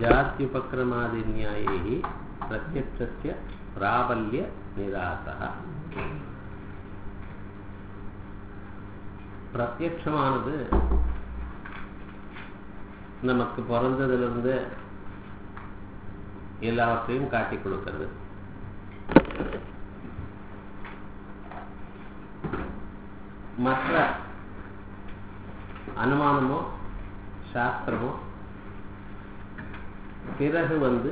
जात्युपक्रमादिन्यायैः प्रत्यक्षस्य प्राबल्यनिरासः பிரத்யட்சமானது நமக்கு பிறந்ததிலிருந்து எல்லாவற்றையும் காட்டி கொடுக்கிறது மற்ற அனுமானமோ சாஸ்திரமோ பிறகு வந்து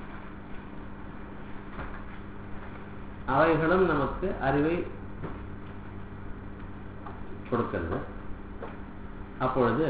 அவைகளும் நமக்கு அறிவை கொடுக்கிறது அப்பொழுது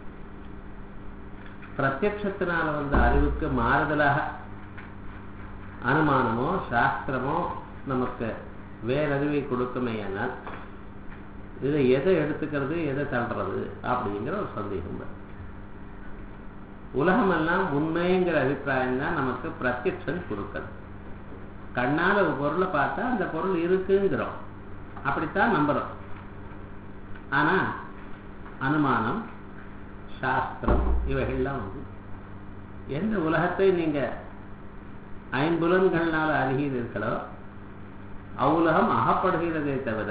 பிரத்யட்சத்தினால வந்த அறிவுக்கு மாறுதலாக அனுமானமோ சாஸ்திரமோ நமக்கு வேறறிவை கொடுக்குமேயானால் இதை எதை எடுத்துக்கிறது எதை தள்ளுறது அப்படிங்கிற ஒரு சந்தேகம் வரும் உலகமெல்லாம் உண்மைங்கிற அபிப்பிராயம் தான் நமக்கு பிரத்யட்சம் கொடுக்கிறது கண்ணால் ஒரு பொருளை பார்த்தா அந்த பொருள் இருக்குங்கிறோம் அப்படித்தான் நம்புறோம் ஆனா அனுமானம் சாஸ்திரம் இவைகள்லாம் வந்து எந்த உலகத்தை நீங்க ஐம்புலன்கள்னால அறிகிறீர்களோ அவ்வுலகம் அகப்படுகிறதே தவிர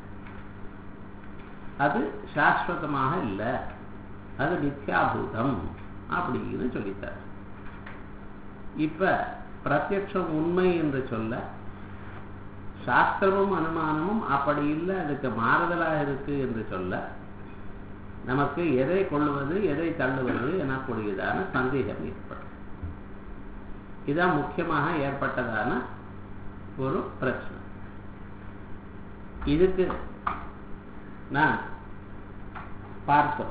அது சாஸ்வதமாக இல்லை அது நித்யாபூதம் அப்படின்னு சொல்லித்தார் இப்ப பிரத்யக்ஷம் உண்மை என்று சொல்ல சாஸ்திரமும் அனுமானமும் அப்படி இல்லை அதுக்கு மாறுதலாக இருக்கு என்று சொல்ல நமக்கு எதை கொள்வது எதை தள்ளுவது எனக்கூடியதான சந்தேகம் ஏற்படும் இதுதான் முக்கியமாக ஏற்பட்டதான ஒரு பிரச்சனை இதுக்கு நான் பார்த்தோம்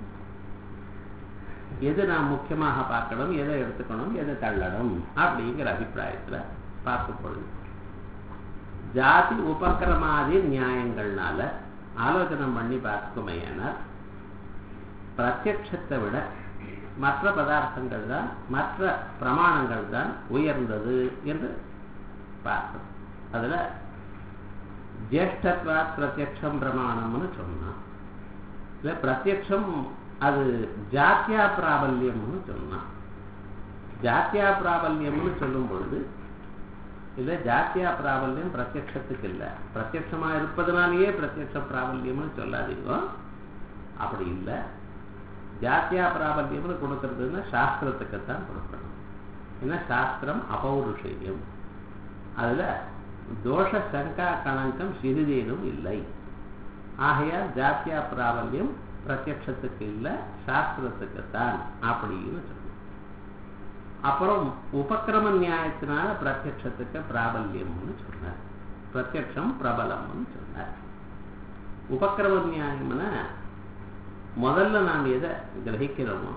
எது நான் முக்கியமாக பார்க்கணும் எதை எடுத்துக்கணும் எதை தள்ளணும் அப்படிங்கிற அபிப்பிராயத்தில் பார்க்கும் பொழுது ஜாதி உபக்கிரமாதி நியாயங்கள்னால ஆலோசனை பண்ணி பார்க்குமையானால் பிரத்யட்சத்தை விட மற்ற பதார்த்தங்கள் தான் மற்ற பிரமாணங்கள் தான் உயர்ந்தது என்று பார்த்தோம் அதில் ஜேஷ்டத்வா பிரத்யக்ஷம் பிரமாணம்னு சொன்னான் இல்லை பிரத்யக்ஷம் அது ஜாத்தியா பிராபல்யம்னு சொன்னான் ஜாத்தியா பிராபல்யம்னு சொல்லும் பொழுது இல்லை ஜாத்தியா பிராபல்யம் பிரத்யக்ஷத்துக்கு இல்லை பிரத்யக்ஷமா இருப்பதனாலேயே பிரத்யக்ஷ பிராபல்யம்னு சொல்லாதீங்க அப்படி இல்லை ஜாத்தியா பிராபல்யம்னு கொடுக்கறதுன்னா சாஸ்திரத்துக்குத்தான் கொடுக்கணும் ஏன்னா சாஸ்திரம் அபௌருஷயம் அதுல தோஷ சங்கா கணக்கம் சிறிதேனும் இல்லை ஆகையால் ஜாத்தியா பிராபல்யம் பிரத்யக்ஷத்துக்கு இல்லை சாஸ்திரத்துக்குத்தான் அப்படின்னு சொல்லணும் அப்புறம் உபக்கிரம நியாயத்தினால பிரத்யக்ஷத்துக்கு பிராபல்யம்னு சொன்னார் பிரத்யக்ஷம் பிரபலம்னு சொன்னார் உபக்கிரம நியாயம்னா முதல்ல நாம் எதை கிரகிக்கிறோமோ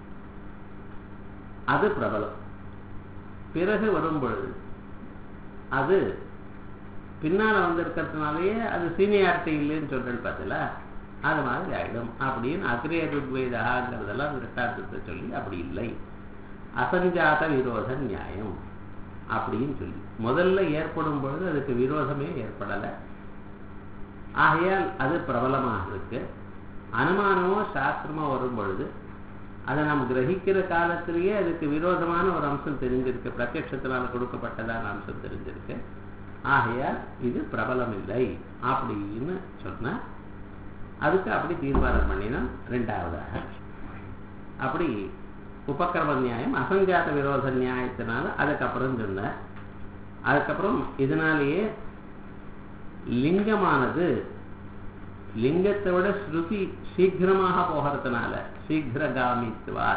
அது பிரபலம் பிறகு வரும் பொழுது அது பின்னால வந்திருக்கிறதுனாலயே அது சீனியாரிட்டி இல்லைன்னு சொல்றேன் பார்த்தல அது மாதிரி ஆயிடும் அப்படின்னு அக்ரிய ருத்வேதாங்கிறதெல்லாம் விரட்டார்த்தத்தை சொல்லி அப்படி இல்லை அசஞ்சாத விரோத நியாயம் அப்படின்னு சொல்லி முதல்ல ஏற்படும் பொழுது அதுக்கு விரோதமே ஏற்படலை ஆகையால் அது பிரபலமாக இருக்கு அனுமானமோ சாஸ்திரமோ வரும் பொழுது அதை நாம் கிரகிக்கிற காலத்திலேயே அதுக்கு விரோதமான ஒரு அம்சம் தெரிஞ்சிருக்கு பிரத்யட்சத்தினால் கொடுக்கப்பட்டதான அம்சம் தெரிஞ்சிருக்கு ஆகையால் இது பிரபலம் இல்லை அப்படின்னு சொன்ன அதுக்கு அப்படி தீர்மானம் பண்ணினோம் ரெண்டாவதாக அப்படி உபக்கிரம நியாயம் அசஞ்சாத விரோத நியாயத்தினால அதுக்கப்புறம் சொன்ன அதுக்கப்புறம் இதனாலேயே லிங்கமானது லிங்கத்தை விட ஸ்ருதி சீக்கிரமாக போகிறதுனால சீக்கிரகாமித்துவா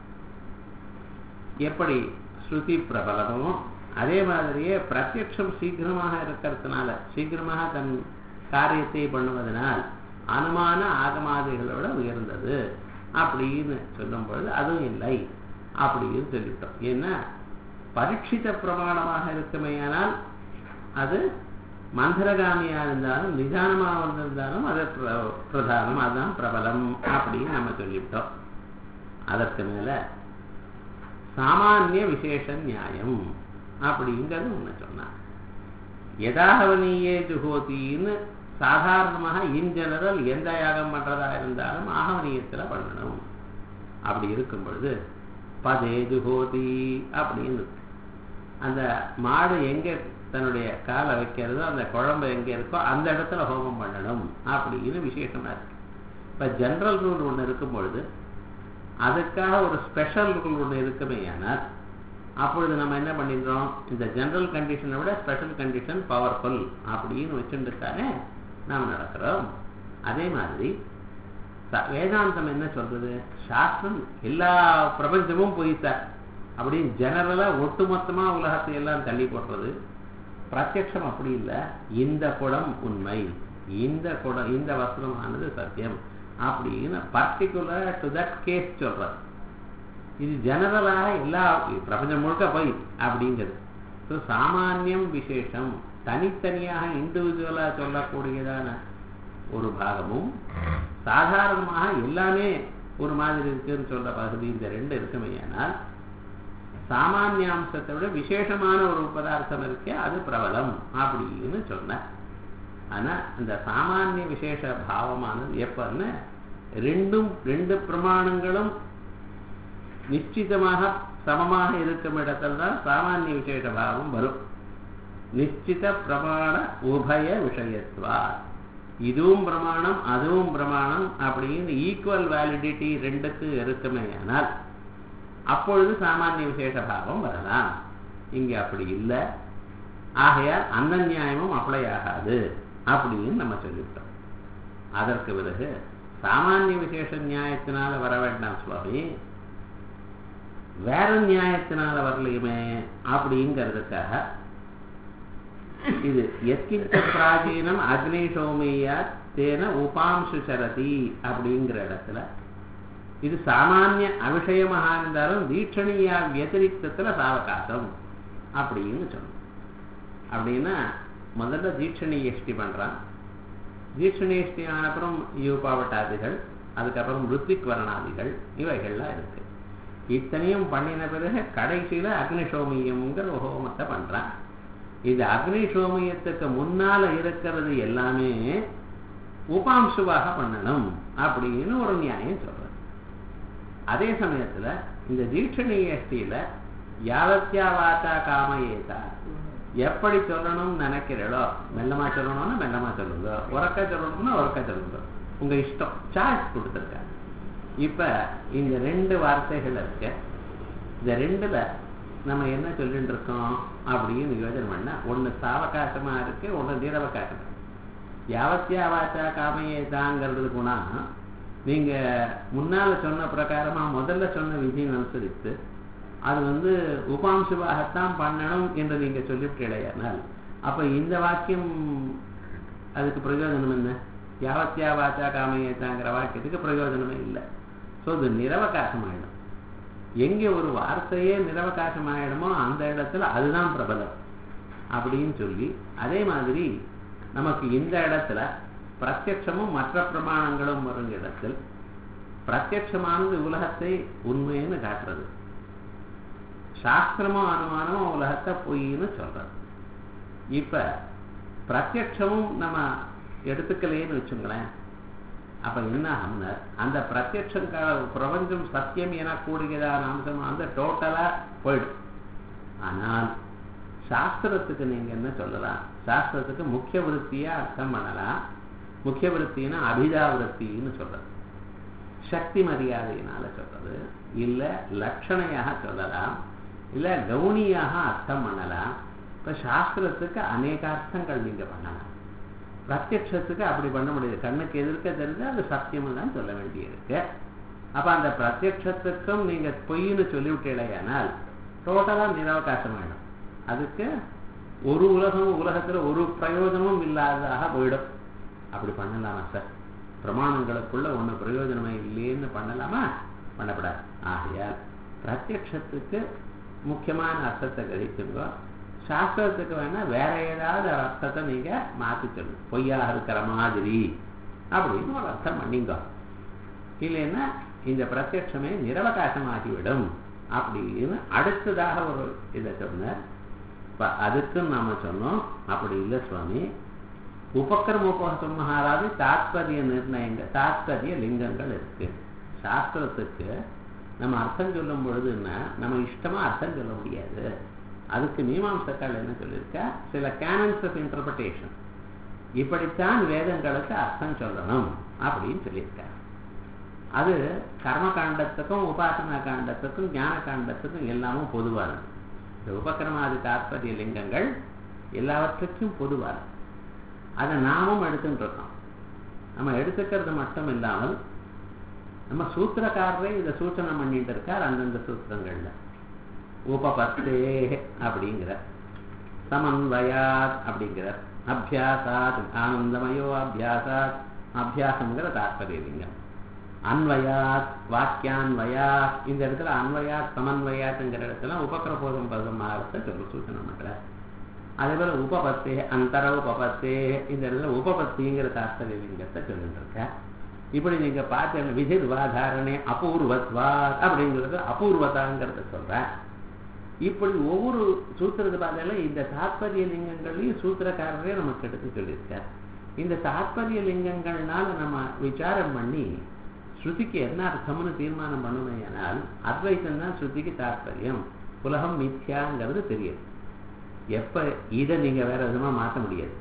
எப்படி ஸ்ருதி பிரபலமோ அதே மாதிரியே பிரத்யட்சம் சீக்கிரமாக இருக்கிறதுனால சீக்கிரமாக தன் காரியத்தை பண்ணுவதனால் அனுமான ஆகமாதிகளோட உயர்ந்தது அப்படின்னு சொல்லும் பொழுது அதுவும் இல்லை அப்படின்னு சொல்லிட்டோம் ஏன்னா பரீட்சித பிரமாணமாக இருக்குமேயானால் அது மந்திரகாமியா இருந்தாலும் நிதானமாக வந்திருந்தாலும் அது பிரதானம் அதுதான் பிரபலம் அப்படின்னு நம்ம சொல்லிவிட்டோம் அதற்கு மேல சாமானிய விசேஷ நியாயம் அப்படிங்கிறது ஒன்று சொன்னான் எதாகவனியே ஜுகோத்தின்னு சாதாரணமாக இன் ஜெனரல் எந்த யாகம் பண்றதா இருந்தாலும் ஆகவனியத்தில் பண்ணணும் அப்படி இருக்கும் பொழுது பதே ஜுகோதி அப்படின்னு அந்த மாடு எங்க தன்னுடைய காலை வைக்கிறதோ அந்த குழம்பு எங்க இருக்கோ அந்த இடத்துல ஹோமம் பண்ணணும் அப்படின்னு விசேஷமா இருக்கு இப்ப ஜெனரல் ரூல் ஒண்ணு இருக்கும் பொழுது அதுக்காக ஒரு ஸ்பெஷல் ரூல் ஒண்ணு இருக்குமே ஆனால் அப்பொழுது நம்ம என்ன பண்ணிடுறோம் இந்த ஜெனரல் கண்டிஷனை விட ஸ்பெஷல் கண்டிஷன் பவர்ஃபுல் அப்படின்னு வச்சுட்டு தானே நாம் நடக்கிறோம் அதே மாதிரி ச- வேதாந்தம் என்ன சொல்றது சாஸ்திரம் எல்லா பிரபஞ்சமும் போய் சார் அப்படின்னு ஜெனரலா ஒட்டுமொத்தமா உலகத்தை எல்லாம் தள்ளி போடுறது பிரத்யக்ஷம் அப்படி இல்லை இந்த குடம் உண்மை இந்த குடம் இந்த வஸ்திரமானது சத்தியம் அப்படின்னு பர்டிகுலர் டு தட் கேஸ் சொல்றது இது ஜெனரலாக எல்லா பிரபஞ்சம் முழுக்க போய் அப்படிங்கிறது ஸோ சாமானியம் விசேஷம் தனித்தனியாக இண்டிவிஜுவலா சொல்லக்கூடியதான ஒரு பாகமும் சாதாரணமாக எல்லாமே ஒரு மாதிரி இருக்குன்னு சொல்ற பகுதி இந்த ரெண்டு இருக்குமையானால் சாமானியாம்சத்தை விட விசேஷமான ஒரு பதார்த்தம் இருக்கே அது பிரபலம் அப்படின்னு சொன்னேன் ஆனா இந்த சாமானிய விசேஷ பாவமானது எப்பன்னு ரெண்டும் ரெண்டு பிரமாணங்களும் நிச்சிதமாக சமமாக இருக்கும் இடத்துல தான் சாமானிய விசேஷ பாவம் வரும் நிச்சித பிரமாண உபய விஷயத்துவா இதுவும் பிரமாணம் அதுவும் பிரமாணம் அப்படின்னு ஈக்குவல் வேலிடிட்டி ரெண்டுக்கு இருக்குமே ஆனால் அப்பொழுது சாமானிய விசேஷ பாவம் வரலாம் இங்க அப்படி இல்லை ஆகையால் அந்த நியாயமும் அப்ளை ஆகாது அப்படின்னு நம்ம சொல்லிவிட்டோம் அதற்கு பிறகு சாமானிய விசேஷ நியாயத்தினால வர வேண்டாம் சுவாமி வேற நியாயத்தினால வரலையுமே அப்படிங்கிறதுக்காக இது எத்கிஞ்ச பிராச்சீனம் அக்னிஷோமியா தேன உபாம்சு சரதி அப்படிங்கிற இடத்துல இது சாமானிய அவிஷயமாக இருந்தாலும் தீட்சணியா வியதிரிக்தத்துல சாவகாசம் அப்படின்னு சொல்லணும் அப்படின்னா முதல்ல தீட்சணி எஷ்டி பண்றான் தீட்சணி எஷ்டி ஆன அப்புறம் யூபாவட்டாதிகள் அதுக்கப்புறம் ருத்திக் வரணாதிகள் இவைகள்லாம் இருக்கு இத்தனையும் பண்ணின பிறகு கடைசியில அக்னிஷோமியம்ங்கிற ஒரு ஹோமத்தை பண்றான் இது அக்னிஷோமியத்துக்கு முன்னால இருக்கிறது எல்லாமே உபாம்சுவாக பண்ணணும் அப்படின்னு ஒரு நியாயம் சொல்றது அதே சமயத்துல இந்த தீட்சணி எஷ்டியில யாவத்தியா வாச்சா காமயேதா எப்படி சொல்லணும்னு நினைக்கிறீளோ மெல்லமா சொல்லணும்னா மெல்லமா சொல்லுங்க உறக்க சொல்லணும்னா உறக்க சொல்லுங்க உங்க இஷ்டம் சாய்ஸ் கொடுத்துருக்காங்க இப்ப இந்த ரெண்டு வார்த்தைகள் இருக்கு இந்த ரெண்டுல நம்ம என்ன சொல்லிட்டு இருக்கோம் அப்படின்னு யோஜனை பண்ணா ஒண்ணு சாவகாசமா இருக்கு ஒண்ணு நீரவகாசமா யாவத்தியா வாச்சா காமையேதாங்கிறது குணா நீங்க முன்னால சொன்ன பிரகாரமா முதல்ல சொன்ன விதியை அனுசரித்து அது வந்து உபாம்சுவாகத்தான் பண்ணணும் என்று நீங்க சொல்லிவிட்டீடையானால் அப்ப இந்த வாக்கியம் அதுக்கு பிரயோஜனம் என்ன யாவத்தியா வாச்சா காமையேதாங்கிற வாக்கியத்துக்கு பிரயோஜனமே இல்லை ஸோ இது நிரவகாசம் ஆயிடும் எங்கே ஒரு வார்த்தையே நிரவகாசம் ஆயிடுமோ அந்த இடத்துல அதுதான் பிரபலம் அப்படின்னு சொல்லி அதே மாதிரி நமக்கு இந்த இடத்துல பிரத்யட்சமும் மற்ற பிரமாணங்களும் வரும் இடத்தில் பிரத்யட்சமானது உலகத்தை உண்மைன்னு காட்டுறது சாஸ்திரமும் அனுமானமும் உலகத்தை பொய்ன்னு சொல்றது இப்ப பிரத்யட்சமும் நம்ம எடுத்துக்கலையேன்னு வச்சுங்களேன் அப்ப என்ன ஆகும்னா அந்த பிரத்யட்சம் க- பிரபஞ்சம் சத்தியம் என கூடுகிறதான அம்சம் அந்த டோட்டலா போயிடும் ஆனால் சாஸ்திரத்துக்கு நீங்க என்ன சொல்லலாம் சாஸ்திரத்துக்கு முக்கிய விருத்தியா அர்த்தம் பண்ணலாம் முக்கிய விருத்தின்னா அபிதா விருத்தின்னு சொல்றது சக்தி மரியாதையினால சொல்றது இல்ல லட்சணையாக சொல்லலாம் இல்ல கவுனியாக அர்த்தம் பண்ணலாம் இப்ப சாஸ்திரத்துக்கு அநேக அர்த்தங்கள் நீங்க பண்ணலாம் பிரத்யட்சத்துக்கு அப்படி பண்ண முடியாது கண்ணுக்கு எதிர்க்க தெரிஞ்சு அது சத்தியம் தான் சொல்ல வேண்டியிருக்கு அப்ப அந்த பிரத்யட்சத்துக்கும் நீங்க பொய்ன்னு சொல்லிவிட்டீங்களேயானால் டோட்டலா நிரவகாசம் ஆயிடும் அதுக்கு ஒரு உலகம் உலகத்துல ஒரு பிரயோஜனமும் இல்லாததாக போயிடும் அப்படி பண்ணலாமா சார் பிரமாணங்களுக்குள்ள ஒண்ணு பிரயோஜனமே இல்லைன்னு பண்ணலாமா பண்ணப்படாது ஆகையால் பிரத்யட்சத்துக்கு முக்கியமான அர்த்தத்தை கிரகிச்சுங்க சாஸ்திரத்துக்கு வேணா வேற ஏதாவது ஒரு அர்த்தத்தை நீங்க மாத்தி சொல்லுங்க பொய்யாக இருக்கிற மாதிரி அப்படின்னு ஒரு அர்த்தம் பண்ணிங்க இல்லைன்னா இந்த பிரத்யட்சமே நிரவகாசமாகிவிடும் அப்படின்னு அடுத்ததாக ஒரு இதை சொன்னார் இப்ப அதுக்கும் நாம சொன்னோம் அப்படி இல்லை சுவாமி உபக்கிரம உபசம்ஹாராதி தாத்பரிய நிர்ணயங்கள் தாத்பரிய லிங்கங்கள் இருக்கு சாஸ்திரத்துக்கு நம்ம அர்த்தம் சொல்லும் பொழுதுன்னா நம்ம இஷ்டமா அர்த்தம் சொல்ல முடியாது அதுக்கு மீமாம்சக்கால் என்ன சொல்லியிருக்கா சில கேனன்ஸ் ஆஃப் இன்டர்பிரேஷன் இப்படித்தான் வேதங்களுக்கு அர்த்தம் சொல்லணும் அப்படின்னு சொல்லியிருக்கார் அது கர்ம காண்டத்துக்கும் உபாசனா காண்டத்துக்கும் ஞான காண்டத்துக்கும் எல்லாமும் பொதுவானது இந்த உபக்கிரமாதி தாற்பரிய லிங்கங்கள் எல்லாவற்றுக்கும் பொதுவானது அதை நாமும் எடுத்துட்டு இருக்கோம் நம்ம எடுத்துக்கிறது மட்டும் இல்லாமல் நம்ம சூத்திரக்காரரே இதை சூச்சனை பண்ணிட்டு இருக்கார் அந்தந்த சூத்திரங்கள்ல உபபத்தே அப்படிங்கிற சமன்வயாத் அப்படிங்கிற அபியாசாத் ஆனந்தமயோ அபியாசாத் அபியாசங்கிற தாற்பரிய லிங்கம் அன்வயாத் வாக்கியான்வயாத் இந்த இடத்துல அன்வயாத் சமன்வயாத்ங்கிற இடத்துல உபக்கிரபோதம் பதமாகத்தை சொல்லு சூச்சனை பண்ற அதே போல உபபத்தே அந்தர உபபத்தே இந்த இடத்துல உபபத்திங்கிற தாற்பரிய லிங்கத்தை சொல்லிட்டு இருக்க இப்படி நீங்க பார்த்த விதிர்வாதாரணே அபூர்வத்வா அப்படிங்கிறது அபூர்வதாங்கிறத சொல்ற இப்படி ஒவ்வொரு சூத்திரத்தை பார்த்தாலும் இந்த தாற்பரிய லிங்கங்களையும் சூத்திரக்காரரே நமக்கு எடுத்து சொல்லியிருக்கார் இந்த தாற்பரிய லிங்கங்கள்னால நம்ம விசாரம் பண்ணி ஸ்ருதிக்கு என்ன அர்த்தம்னு தீர்மானம் பண்ணணும் அத்வைத்தம் தான் ஸ்ருதிக்கு தாற்பயம் உலகம் மித்யாங்கிறது தெரியுது எப்ப இதை நீங்க வேற விதமா மாற்ற முடியாது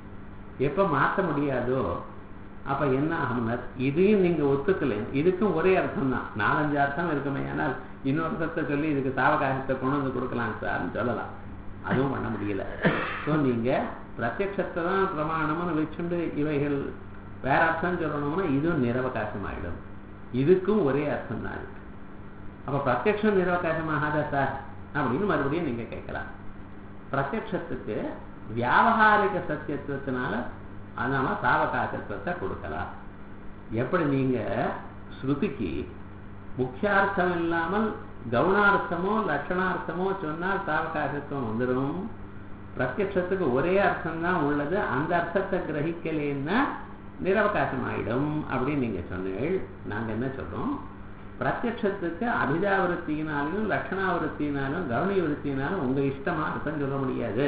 எப்ப மாற்ற முடியாதோ அப்ப என்ன ஆகும்னா இதையும் நீங்க ஒத்துக்கல இதுக்கும் ஒரே அர்த்தம் தான் நாலஞ்சு அர்த்தம் இருக்குமே ஆனால் இன்னொரு அர்த்தத்தை சொல்லி இதுக்கு சாவகாசத்தை கொண்டு வந்து கொடுக்கலாம் சார்னு சொல்லலாம் அதுவும் பண்ண முடியல ஸோ நீங்க பிரத்யக்ஷத்தை தான் பிரமாணம்னு வச்சுண்டு இவைகள் வேற அர்த்தம் சொல்லணும்னா இதுவும் நிரவகாசம் ஆயிடும் இதுக்கும் ஒரே அர்த்தம் தான் இருக்கு அப்ப பிரத்யக்ஷம் நிரவகாசம் ஆகாதா சார் அப்படின்னு மறுபடியும் நீங்க கேட்கலாம் பிரத்யக்ஷத்துக்கு வியாபகாரிக சத்தியத்துவத்தினால அதனால சாவகாசத்துவத்தை கொடுக்கலாம் எப்படி நீங்க ஸ்ருதிக்கு முக்கியார்த்தம் இல்லாமல் கவுனார்த்தமோ லட்சணார்த்தமோ சொன்னால் சாவகாசத்துவம் வந்துடும் பிரத்யட்சத்துக்கு ஒரே அர்த்தம் தான் உள்ளது அந்த அர்த்தத்தை கிரகிக்கலைன்னா நிரவகாசம் ஆயிடும் அப்படின்னு நீங்க சொன்னீர்கள் நாங்க என்ன சொல்றோம் பிரத்யட்சத்துக்கு அபிதாவிருத்தியினாலும் லட்சணாவிருத்தியினாலும் கவனி விருத்தியினாலும் உங்க இஷ்டமா அர்த்தம் சொல்ல முடியாது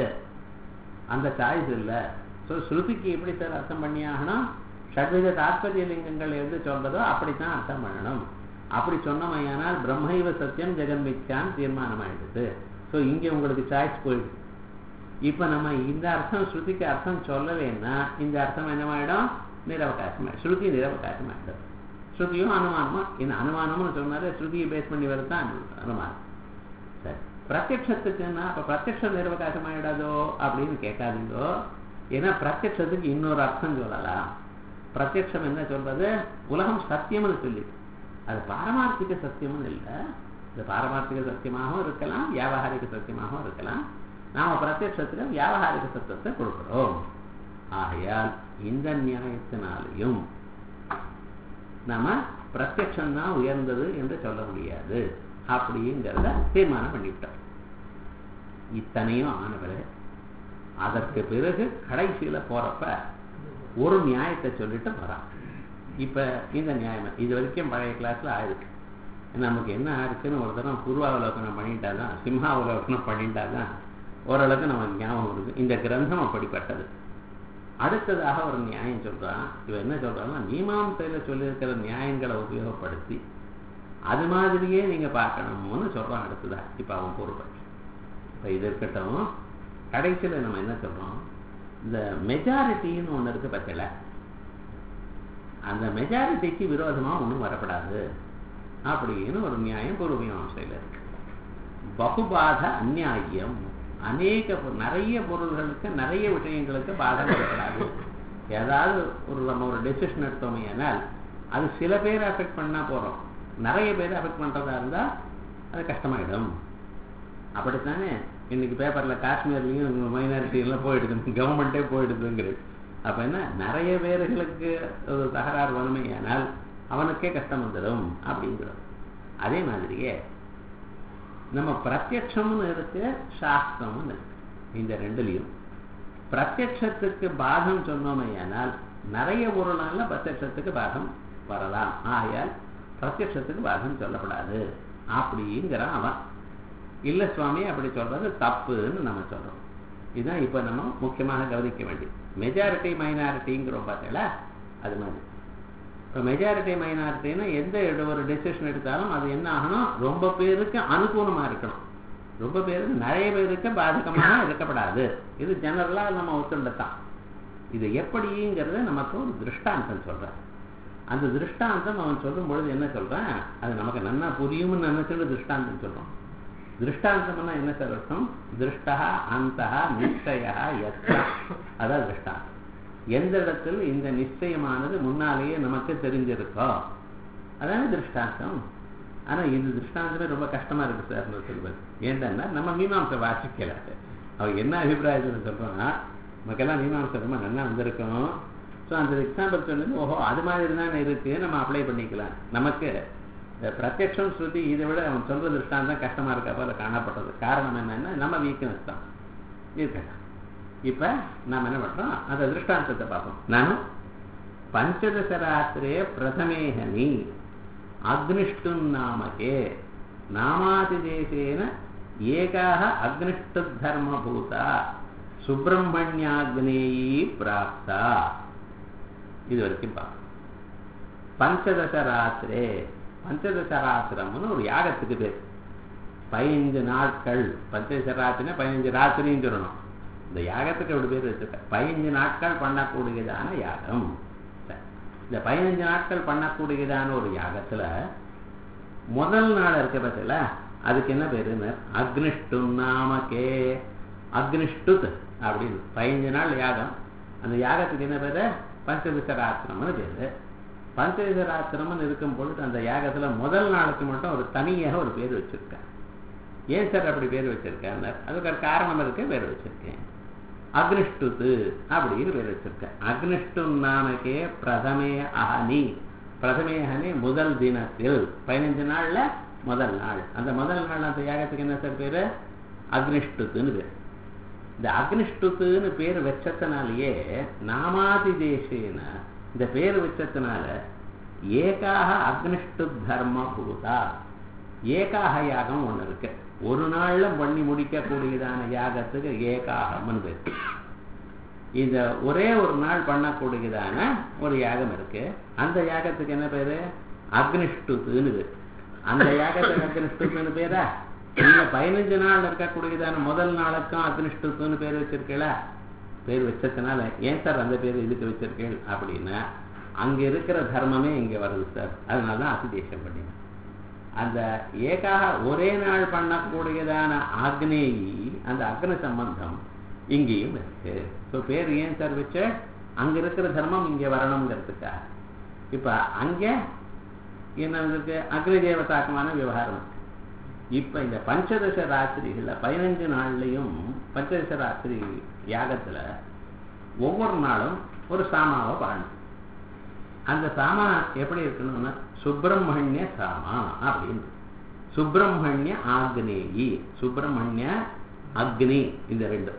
அந்த சாய்ஸ் இல்லை ஸோ ஸ்ருதிக்கு எப்படி சார் அர்த்தம் பண்ணி ஆகணும் ஷட்வித தாற்பரிய லிங்கங்கள் எது சொல்றதோ அப்படித்தான் அர்த்தம் பண்ணணும் அப்படி சொன்னமையானால் பிரம்மைவ சத்தியம் ஜெகன் மித்யான்னு தீர்மானம் ஆயிடுது ஸோ இங்கே உங்களுக்கு சாய்ஸ் போயிடுது இப்போ நம்ம இந்த அர்த்தம் ஸ்ருதிக்கு அர்த்தம் சொல்லலைன்னா இந்த அர்த்தம் என்னவாயிடும் நிரவகாசம் ஸ்ருதி நிரவகாசம் ஆயிடும் ஸ்ருதியும் அனுமானமா இந்த அனுமானம்னு சொன்னாலே ஸ்ருதியை பேஸ் பண்ணி வருதான் அனுமானம் சரி பிரத்யட்சத்துக்குன்னா அப்ப பிரத்யட்சம் நிரவகாசம் ஆயிடாதோ அப்படின்னு கேட்காதீங்கோ ஏன்னா பிரத்யட்சத்துக்கு இன்னொரு அர்த்தம் சொல்லலாம் பிரத்யட்சம் என்ன சொல்றது உலகம் சத்தியம்னு சொல்லி அது பாரமார்த்திக சத்தியம்னு இல்லை இது பாரமார்த்திக சத்தியமாகவும் இருக்கலாம் வியாபகாரிக சத்தியமாகவும் இருக்கலாம் நாம பிரத்யட்சத்துக்கு வியாபகாரிக சத்தத்தை கொடுக்கிறோம் ஆகையால் இந்த நியாயத்தினாலையும் நாம பிரத்யட்சம் தான் உயர்ந்தது என்று சொல்ல முடியாது அப்படிங்கிறத தீர்மானம் பண்ணிவிட்டோம் இத்தனையும் ஆன பிறகு அதற்கு பிறகு கடைசியில போறப்ப ஒரு நியாயத்தை சொல்லிட்டு வரான் இப்ப இந்த நியாயம் இது வரைக்கும் பழைய கிளாஸ்ல ஆயிருக்கு நமக்கு என்ன ஆயிருக்குன்னு ஒரு தரம் பூர்வாவலோகனம் பண்ணிட்டாதான் சிம்ஹாவலோகனம் பண்ணிட்டாதான் ஓரளவுக்கு நமக்கு ஞாபகம் இருக்கு இந்த கிரந்தம் அப்படிப்பட்டது அடுத்ததாக ஒரு நியாயம் சொல்றான் இவன் என்ன சொல்றான்னா மீமாசையில சொல்லியிருக்கிற நியாயங்களை உபயோகப்படுத்தி அது மாதிரியே நீங்க பார்க்கணும்னு சொல்றான் அடுத்ததா இப்ப அவன் பொறுப்பை இப்ப இது இருக்கட்டும் கடைசியில நம்ம என்ன சொல்றோம் இந்த மெஜாரிட்டின்னு ஒண்ணு இருக்கு பத்தில அந்த மெஜாரிட்டிக்கு விரோதமா ஒண்ணும் வரப்படாது அப்படின்னு ஒரு நியாயம் பூர்வீமாசையில இருக்கு பகுபாத அந்நியாயம் அநேக நிறைய பொருள்களுக்கு நிறைய விஷயங்களுக்கு பாதம் வரப்படாது ஏதாவது ஒரு நம்ம ஒரு டெசிஷன் எடுத்தோமே ஆனால் அது சில பேர் அஃபெக்ட் பண்ணா போறோம் நிறைய பேர் அஃபெக்ட் பண்றதா இருந்தா அது கஷ்டமாயிடும் அப்படித்தானே இன்னைக்கு பேப்பர்ல காஷ்மீர்லயும் மைனாரிட்டி எல்லாம் போயிடுது கவர்மெண்டே போயிடுதுங்கிறது அப்ப என்ன நிறைய பேர்களுக்கு ஒரு தகராறு வறுமை ஆனால் அவனுக்கே கஷ்டம் வந்துடும் அப்படிங்கிறோம் அதே மாதிரியே நம்ம பிரத்யட்சம்னு இருக்கு சாஸ்திரம்னு இருக்கு இந்த ரெண்டுலையும் பிரத்யட்சத்துக்கு பாகம் சொன்னோமே ஆனால் நிறைய பொருளால பிரத்யட்சத்துக்கு பாகம் வரலாம் ஆகையால் பிரத்யட்சத்துக்கு பாகம் சொல்லப்படாது அப்படிங்கிறான் அவன் இல்ல சுவாமி அப்படி சொல்றது தப்புன்னு நம்ம சொல்றோம் இதுதான் இப்ப நம்ம முக்கியமாக கவனிக்க வேண்டியது மெஜாரிட்டி மைனாரிட்டிங்கிறோம் பார்த்தீங்களா அது மாதிரி இப்போ மெஜாரிட்டி மைனாரிட்டின்னா எந்த எடு- ஒரு டெசிஷன் எடுத்தாலும் அது என்ன ஆகணும் ரொம்ப பேருக்கு அனுகூலமா இருக்கணும் ரொம்ப பேருக்கு நிறைய பேருக்கு பாதகமாக இருக்கப்படாது இது ஜெனரலா நம்ம ஒத்துண்டதான் இது எப்படிங்கிறது நமக்கு ஒரு திருஷ்டாந்தம் சொல்றேன் அந்த திருஷ்டாந்தம் அவன் சொல்லும் பொழுது என்ன சொல்றான் அது நமக்கு நன்னா புரியும்னு நினைச்சுட்டு திருஷ்டாந்தம் சொல்றோம் திருஷ்டாந்தம்னா என்ன சார் அர்த்தம் திருஷ்டா அந்த நிச்சயா எத்த அதான் திருஷ்டாந்தம் எந்த இடத்தில் இந்த நிச்சயமானது முன்னாலேயே நமக்கு தெரிஞ்சிருக்கோ அதான திருஷ்டாந்தம் ஆனா இது திருஷ்டாந்தமே ரொம்ப கஷ்டமா இருக்கு சார் சொல்வது ஏன்டா நம்ம மீமாம்சை வாசிக்கல அவ என்ன அபிப்பிராயத்தில் சொல்றோம்னா நமக்கெல்லாம் மீமாம்சை ரொம்ப நல்லா வந்திருக்கும் ஸோ அந்த எக்ஸாம்பிள் சொன்னது ஓஹோ அது மாதிரி தான் இருக்கு நம்ம அப்ளை பண்ணிக்கலாம் நமக்கு இந்த பிரத்யக்ஷம் ஸ்ருதி இதை விட அவன் சொல்ற திருஷ்டாந்தம் கஷ்டமா இருக்க போல காணப்பட்டது காரணம் என்னன்னா நம்ம வீக்னஸ் தான் இருக்கட்டும் இப்ப நாம என்ன பண்றோம் அந்த திருஷ்டாந்தத்தை பார்ப்போம் நானும் பஞ்சதசராத்திரே பிரதமேஹனி அக்னிஷ்டும் நாமகே நாமாதிதேசேன ஏகாக அக்னிஷ்டு தர்மபூதா சுப்பிரமணியாக்னேயி பிராப்தா இது வரைக்கும் பார்ப்போம் பஞ்சதசராத்திரே பஞ்சதசராத்திரம்னு ஒரு யாகத்துக்கு பேர் பதினஞ்சு நாட்கள் பஞ்சதசராத்திரினா பதினஞ்சு ராத்திரின்னு சொல்லணும் இந்த யாகத்துக்கு அப்படி பேர் வச்சிருக்க பதினஞ்சு நாட்கள் பண்ணக்கூடியதான யாகம் சரி. இந்த பதினஞ்சு நாட்கள் பண்ணக்கூடியதான ஒரு யாகத்துல முதல் நாள் இருக்க பட்சல அதுக்கு என்ன பேருன்னு அக்னிஷ்டு நாமக்கே அக்னிஷ்டுத் அப்படின்னு பதினஞ்சு நாள் யாகம் அந்த யாகத்துக்கு என்ன பேரு பஞ்சவிசராத்திரம்னு பேரு பஞ்சவிசராத்திரம்னு இருக்கும் பொழுது அந்த யாகத்துல முதல் நாளுக்கு மட்டும் ஒரு தனியாக ஒரு பேர் வச்சிருக்கேன் ஏன் சார் அப்படி பேர் வச்சிருக்கேன் அதுக்கு ஒரு காரணம் இருக்கு பேர் வச்சிருக்கேன் அக்னிஷ்டுத்து அப்படின்னு பேர் வச்சிருக்கேன் அக்னிஷ்டு நாமக்கே பிரதமே அஹனி பிரதமே அஹனி முதல் தினத்தில் பதினஞ்சு நாள்ல முதல் நாள் அந்த முதல் நாள் அந்த யாகத்துக்கு என்ன சார் பேரு அக்னிஷ்டுத்துன்னு பேர் இந்த அக்னிஷ்டுத்துன்னு பேர் வச்சதுனாலேயே நாமாதி தேசேன இந்த பேர் வச்சதுனால ஏகாக அக்னிஷ்டு தர்ம பூதா ஏகாக யாகம் ஒண்ணு இருக்கு ஒரு நாள்ல பண்ணி முடிக்கக்கூடியதான யாகத்துக்கு ஏகாகம்னு பேர் இந்த ஒரே ஒரு நாள் பண்ணக்கூடியதான ஒரு யாகம் இருக்கு அந்த யாகத்துக்கு என்ன பேரு அக்னிஷ்டுத்துன்னு பேர் அந்த யாகத்துக்கு அக்னிஷ்டுத்துன்னு பேரா நீங்க பதினஞ்சு நாள் இருக்கக்கூடியதான முதல் நாளுக்கும் அக்னிஷ்டுத்துன்னு பேர் வச்சிருக்கீங்களா பேர் வச்சதுனால ஏன் சார் அந்த பேர் இதுக்கு வச்சிருக்கீள் அப்படின்னா அங்க இருக்கிற தர்மமே இங்க வருது சார் அதனாலதான் அதிதேசம் பண்ணினேன் அந்த ஏகாக ஒரே நாள் பண்ணக்கூடியதான ஆக்னேயி அந்த அக்னி சம்பந்தம் இங்கேயும் இருக்கு ஸோ பேர் ஏன் சார் வச்ச அங்க இருக்கிற தர்மம் இங்க வரணுங்கிறதுக்கா இப்ப அங்க என்ன இருக்கு அக்னி தேவதாக்கமான விவகாரம் இருக்கு இப்ப இந்த பஞ்சதச ராத்திரிகள்ல பதினஞ்சு நாள்லயும் பஞ்சதச ராத்திரி யாகத்துல ஒவ்வொரு நாளும் ஒரு சாமாவை பாடணும் அந்த சாமா எப்படி இருக்கணும்னா சுப்பிரமணிய சாமா அப்படின்னு சுப்பிரமணிய ஆக்னேயி சுப்பிரமணிய அக்னி இந்த ரெண்டு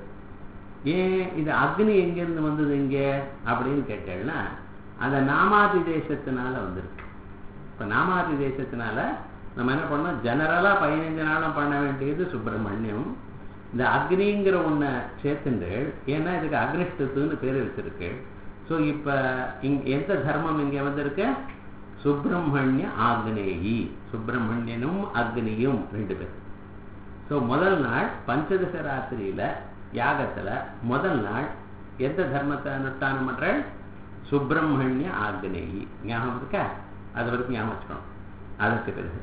ஏன் இது அக்னி எங்கிருந்து வந்தது இங்க அப்படின்னு கேட்டேன்னா அந்த நாமாதி தேசத்தினால வந்திருக்கு இப்ப நாமாதி தேசத்தினால நம்ம என்ன பண்ணோம் ஜெனரலா பதினஞ்சு நாளும் பண்ண வேண்டியது சுப்பிரமணியம் இந்த அக்னிங்கிற ஒண்ண சேர்த்துண்டு ஏன்னா இதுக்கு அக்னிஷ்டத்துன்னு பேர் வச்சிருக்கு ஸோ இப்ப இங்க எந்த தர்மம் இங்க வந்திருக்கு சுப்பிரமணிய ஆக்னேயி சுப்பிரமணியனும் அக்னியும் ரெண்டு பேர் ஸோ முதல் நாள் பஞ்சதச ராத்திரியில யாகத்துல முதல் நாள் எந்த தர்மத்தை அனுஷ்டானம் பண்ற சுப்பிரமணிய ஆக்னேயி ஞாபகம் இருக்கா அது வரைக்கும் ஞாபகம் வச்சுக்கணும் அதற்கு பிறகு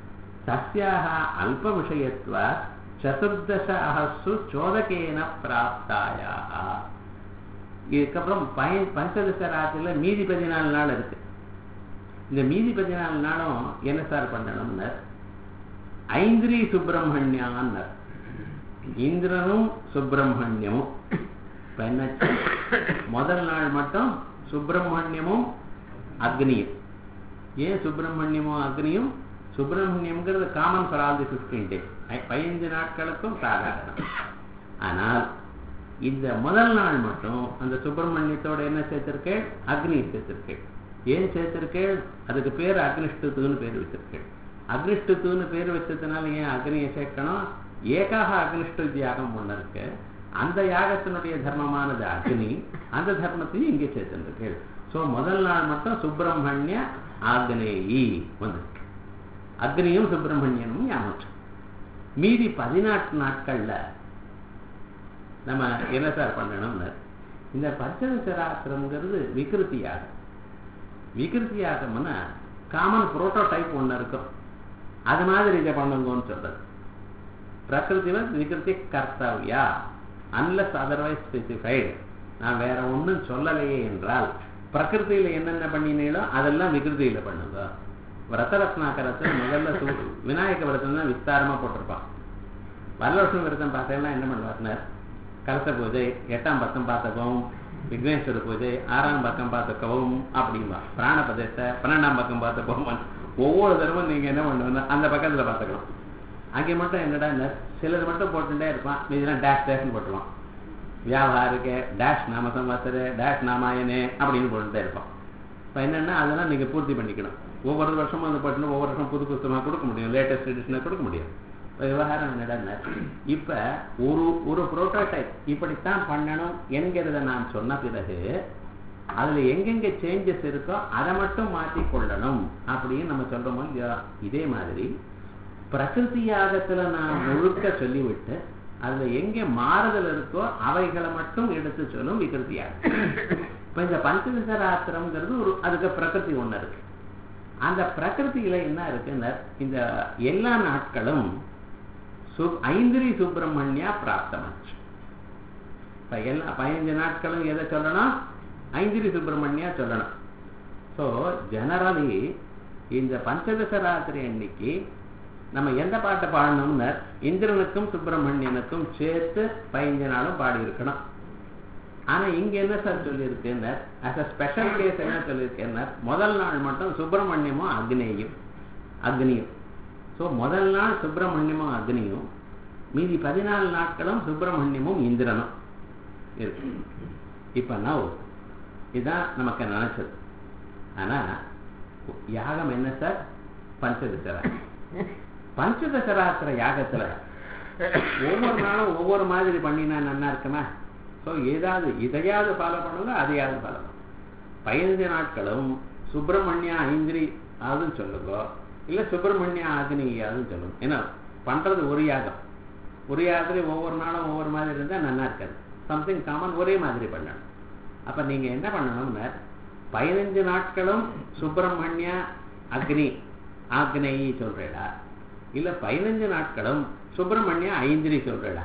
தஸ்யாக அல்ப விஷயத்துவ சதுர்தச அகசு சோதகேன பிராப்தாயாக இதுக்கப்புறம் பய பஞ்சதச ராத்திரில மீதி பதினாலு நாள் இருக்கு இந்த மீதி பதினாலு நாளும் என்ன சார் பண்ணணும்னு ஐந்திரி சுப்பிரமணியான்னர் இந்திரனும் சுப்பிரமணியமும் இப்ப என்னாச்சு முதல் நாள் மட்டும் சுப்பிரமணியமும் அக்னியும் ஏன் சுப்பிரமணியமும் அக்னியும் சுப்பிரமணியம்ங்கிறது common for all the fifteen days பதினஞ்சு நாட்களுக்கும் சாதாரணம் ஆனால் இந்த முதல் நாள் மட்டும் அந்த சுப்பிரமணியத்தோட என்ன சேர்த்திருக்கேள் அக்னி சேர்த்திருக்கேள் ஏன் சேர்த்திருக்கேள் அதுக்கு பேர் அக்னிஷ்டுத்துன்னு பேர் வச்சிருக்கேள் அக்னிஷ்டுத்துன்னு பேர் வச்சதுனால ஏன் அக்னியை சேர்க்கணும் ஏகாக அக்னிஷ்டு யாகம் ஒண்ணு இருக்கு அந்த யாகத்தினுடைய தர்மமானது அக்னி அந்த தர்மத்தையும் இங்கே சேர்த்துருக்கேள் ஸோ முதல் நாள் மட்டும் சுப்பிரமணிய ஆக்னேயி வந்து அக்னியும் சுப்பிரமணியனும் ஞாபகம் மீதி பதினாட்டு நாட்கள்ல நம்ம என்ன சார் பண்ணணும்னு இந்த பஞ்சதசராத்திரம்ங்கிறது விகிருத்தி யாகம் விகிருத்தி யாகம்னா காமன் புரோட்டோடைப் ஒன்று இருக்கும் அது மாதிரி இதை பண்ணுங்கன்னு சொல்றது பிரகிருதிவன் விகிருத்தி கர்த்தவ்யா அன்லஸ் அதர்வைஸ் ஸ்பெசிஃபைடு நான் வேற ஒன்றும் சொல்லலையே என்றால் பிரகிருதியில என்னென்ன பண்ணினீங்களோ அதெல்லாம் விகிருதியில பண்ணுங்க விரதரத்னாக்கரத்தில் முதல்ல சு விநாயக விரதம் தான் விஸ்தாரமா போட்டிருப்பான் வரலட்சுமி விரதம் பார்த்தீங்கன்னா என்ன பண்ணுவார்னர் கலச பூஜை எட்டாம் பக்கம் பார்த்துக்கவும் விக்னேஸ்வர பூஜை ஆறாம் பக்கம் பார்த்துக்கவும் அப்படிம்பா பிராண பிரதேசத்தை பன்னெண்டாம் பக்கம் பார்த்துக்கவும் ஒவ்வொரு தடவை நீங்க என்ன பண்ணுவோம்னா அந்த பக்கத்துல பார்த்துக்கலாம் அங்கே மட்டும் என்னடா சிலர் மட்டும் போட்டுட்டே இருப்பான் மீதெல்லாம் டேஷ் டேஷ்னு போட்டுருவான் வியாபாரிக்கு டேஷ் நாம சம்வத்சரு டேஷ் நாமாயனே அப்படின்னு போட்டுட்டே இருப்பான் இப்போ என்னன்னா அதெல்லாம் நீங்க பூர்த்தி பண்ணிக்கணும் ஒவ்வொரு வருஷமும் அந்த போட்டுன்னு ஒவ்வொரு வருஷம் புது புத்தகமாக கொடுக்க முடியும் லேட்டஸ்ட் எடிஷனை கொடுக்க முடியும் இப்போ விவகாரம் என்னடா இப்போ ஒரு ஒரு புரோட்டோடைப் இப்படித்தான் பண்ணணும் என்கிறத நான் சொன்ன பிறகு அதுல எங்கெங்க சேஞ்சஸ் இருக்கோ அதை மட்டும் மாற்றி கொள்ளணும் அப்படின்னு நம்ம சொல்றோமோ இல்லையா இதே மாதிரி பிரகிருதி யாகத்துல நான் முழுக்க சொல்லிவிட்டு அதுல எங்க மாறுதல் இருக்கோ அவைகளை மட்டும் எடுத்து சொல்லும் விகிருதி யாகம் இப்ப இந்த பஞ்சதசராத்திரம்ங்கிறது ஒரு அதுக்கு பிரகிருதி ஒண்ணு இருக்கு அந்த பிரகிருதியில என்ன இருக்குன்னா இந்த எல்லா நாட்களும் ஐந்திரி சுப்பிரமணியா பிராப்தமாச்சு இப்ப எல்லா பதினஞ்சு நாட்களும் எதை சொல்லணும் ஐந்திரி சுப்பிரமணியா சொல்லணும் ஸோ ஜெனரலி இந்த பஞ்சதசராத்திரி அன்னைக்கு நம்ம எந்த பாட்டை பாடணும்னு இந்திரனுக்கும் சுப்பிரமணியனுக்கும் சேர்த்து பதினஞ்சு நாளும் பாடி இருக்கணும் ஆனா இங்க என்ன சார் சொல்லியிருக்குன்னு அஸ் அ ஸ்பெஷல் கேஸ் என்ன சொல்லியிருக்கேன்னா முதல் நாள் மட்டும் சுப்பிரமணியமும் அக்னேயும் அக்னியும் ஸோ முதல் நாள் சுப்பிரமணியமும் அக்னியும் மீதி பதினாலு நாட்களும் சுப்பிரமணியமும் இந்திரனும் இருக்கு இப்ப நவ் இதுதான் நமக்கு நினைச்சது ஆனா யாகம் என்ன சார் பஞ்சதசரா பஞ்சதசராத்திர யாகத்துல ஒவ்வொரு நாளும் ஒவ்வொரு மாதிரி பண்ணினா நல்லா இருக்குமா ஸோ ஏதாவது இதையாவது ஃபாலோ பண்ணுங்க அதையாவது ஃபாலோ பண்ணுங்க பதினஞ்சு நாட்களும் சுப்பிரமணியா ஐந்திரி அதுன்னு சொல்லுங்க இல்ல சுப்பிரமணிய ஆக்னியாதுன்னு சொல்லுங்க ஏன்னா பண்றது ஒரு யாகம் ஒரு யாகத்துல ஒவ்வொரு நாளும் ஒவ்வொரு மாதிரி இருந்தா நல்லா இருக்காது சம்திங் காமன் ஒரே மாதிரி பண்ணணும் அப்ப நீங்க என்ன பண்ணணும்னா பதினஞ்சு நாட்களும் சுப்பிரமணிய அக்னி ஆக்னேயி சொல்றேடா இல்ல பதினஞ்சு நாட்களும் சுப்பிரமணிய ஐந்திரி சொல்றேடா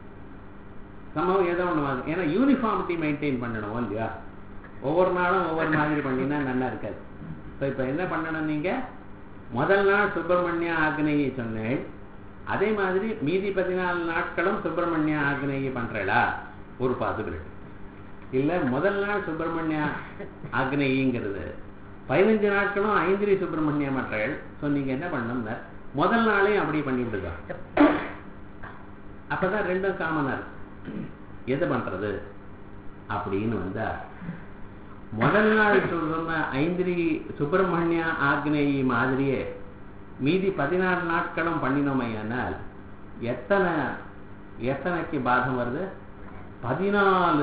சம்பவம் ஏதோ ஒண்ணு ஏன்னா யூனிஃபார்மிட்டி மெயின்டைன் பண்ணணும் இல்லையா ஒவ்வொரு நாளும் ஒவ்வொரு மாதிரி பண்ணினா நல்லா இருக்காது ஸோ இப்போ என்ன பண்ணணும் நீங்க முதல் நாள் சுப்பிரமணிய ஆக்னேயை சொன்னேன் அதே மாதிரி மீதி பதினாலு நாட்களும் சுப்பிரமணிய ஆக்னேயை பண்றடா ஒரு பாசிபிலிட்டி இல்ல முதல் நாள் சுப்பிரமணிய ஆக்னேயிங்கிறது பதினஞ்சு நாட்களும் ஐந்திரி சுப்பிரமணிய மற்றகள் ஸோ நீங்க என்ன பண்ணணும்னா முதல் நாளையும் அப்படி பண்ணிவிடுதா அப்பதான் ரெண்டும் காமனா இருக்கு எது பண்றது அப்படின்னு வந்தா முதல் நாள் சொல்ற ஐந்திரி சுப்பிரமணிய ஆக்னேயி மாதிரியே மீதி பதினாறு நாட்களும் பண்ணினோமையானால் எத்தனை எத்தனைக்கு பாதம் வருது பதினாலு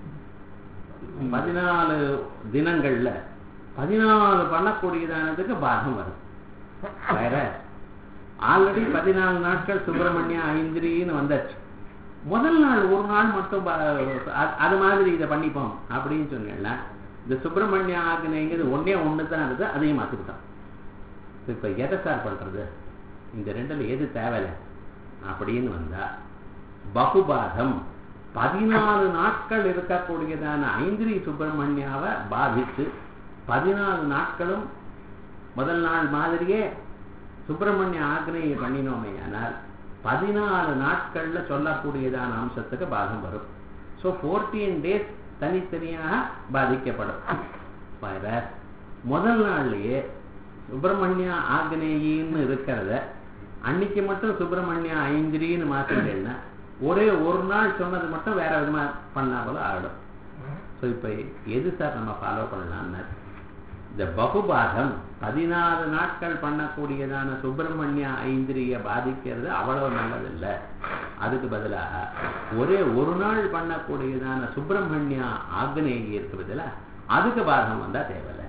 பதினாலு தினங்கள்ல பதினாலு பண்ணக்கூடியதானதுக்கு பாதம் வரும் வேற ஆல்ரெடி பதினாலு நாட்கள் சுப்பிரமணிய ஐந்திரின்னு வந்தாச்சு முதல் நாள் ஒரு நாள் மட்டும் அது மாதிரி இதை பண்ணிப்போம் அப்படின்னு சொன்னேன்னா இந்த சுப்பிரமணிய ஆக்னேங்கிறது ஒன்னே ஒன்று தான் இருக்குது அதையும் மாற்றிக்கிட்டோம் இப்போ எதை சார் பண்றது இந்த ரெண்டுல எது தேவையில்லை அப்படின்னு வந்தா பகுபாதம் பதினாலு நாட்கள் இருக்கக்கூடியதான ஐந்திரி சுப்பிரமணியாவை பாதித்து பதினாலு நாட்களும் முதல் நாள் மாதிரியே சுப்பிரமணிய ஆக்னையை பண்ணினோமே ஆனால் பதினாலு நாட்கள்ல சொல்லக்கூடியதான அம்சத்துக்கு பாதம் வரும் ஸோ ஃபோர்டீன் டேஸ் தனித்தனியாக பாதிக்கப்படும் முதல் நாள்லயே சுப்பிரமணிய ஆக்னேயின்னு இருக்கிறத அன்னைக்கு மட்டும் சுப்பிரமணிய ஐந்திரின்னு மாத்திட்டேன்னா ஒரே ஒரு நாள் சொன்னது மட்டும் வேற விதமா பண்ணா போல ஆகிடும் ஸோ இப்போ எது சார் நம்ம ஃபாலோ பண்ணலாம்னு இந்த பகுபாதம் பதினாறு நாட்கள் பண்ணக்கூடியதான சுப்பிரமணிய ஐந்திரிய பாதிக்கிறது அவ்வளவு நல்லதில்லை அதுக்கு பதிலாக ஒரே ஒரு நாள் பண்ணக்கூடியதான சுப்பிரமணிய ஆக்னேயி இருக்கு பதிலா அதுக்கு பாதகம் வந்தா தேவையில்லை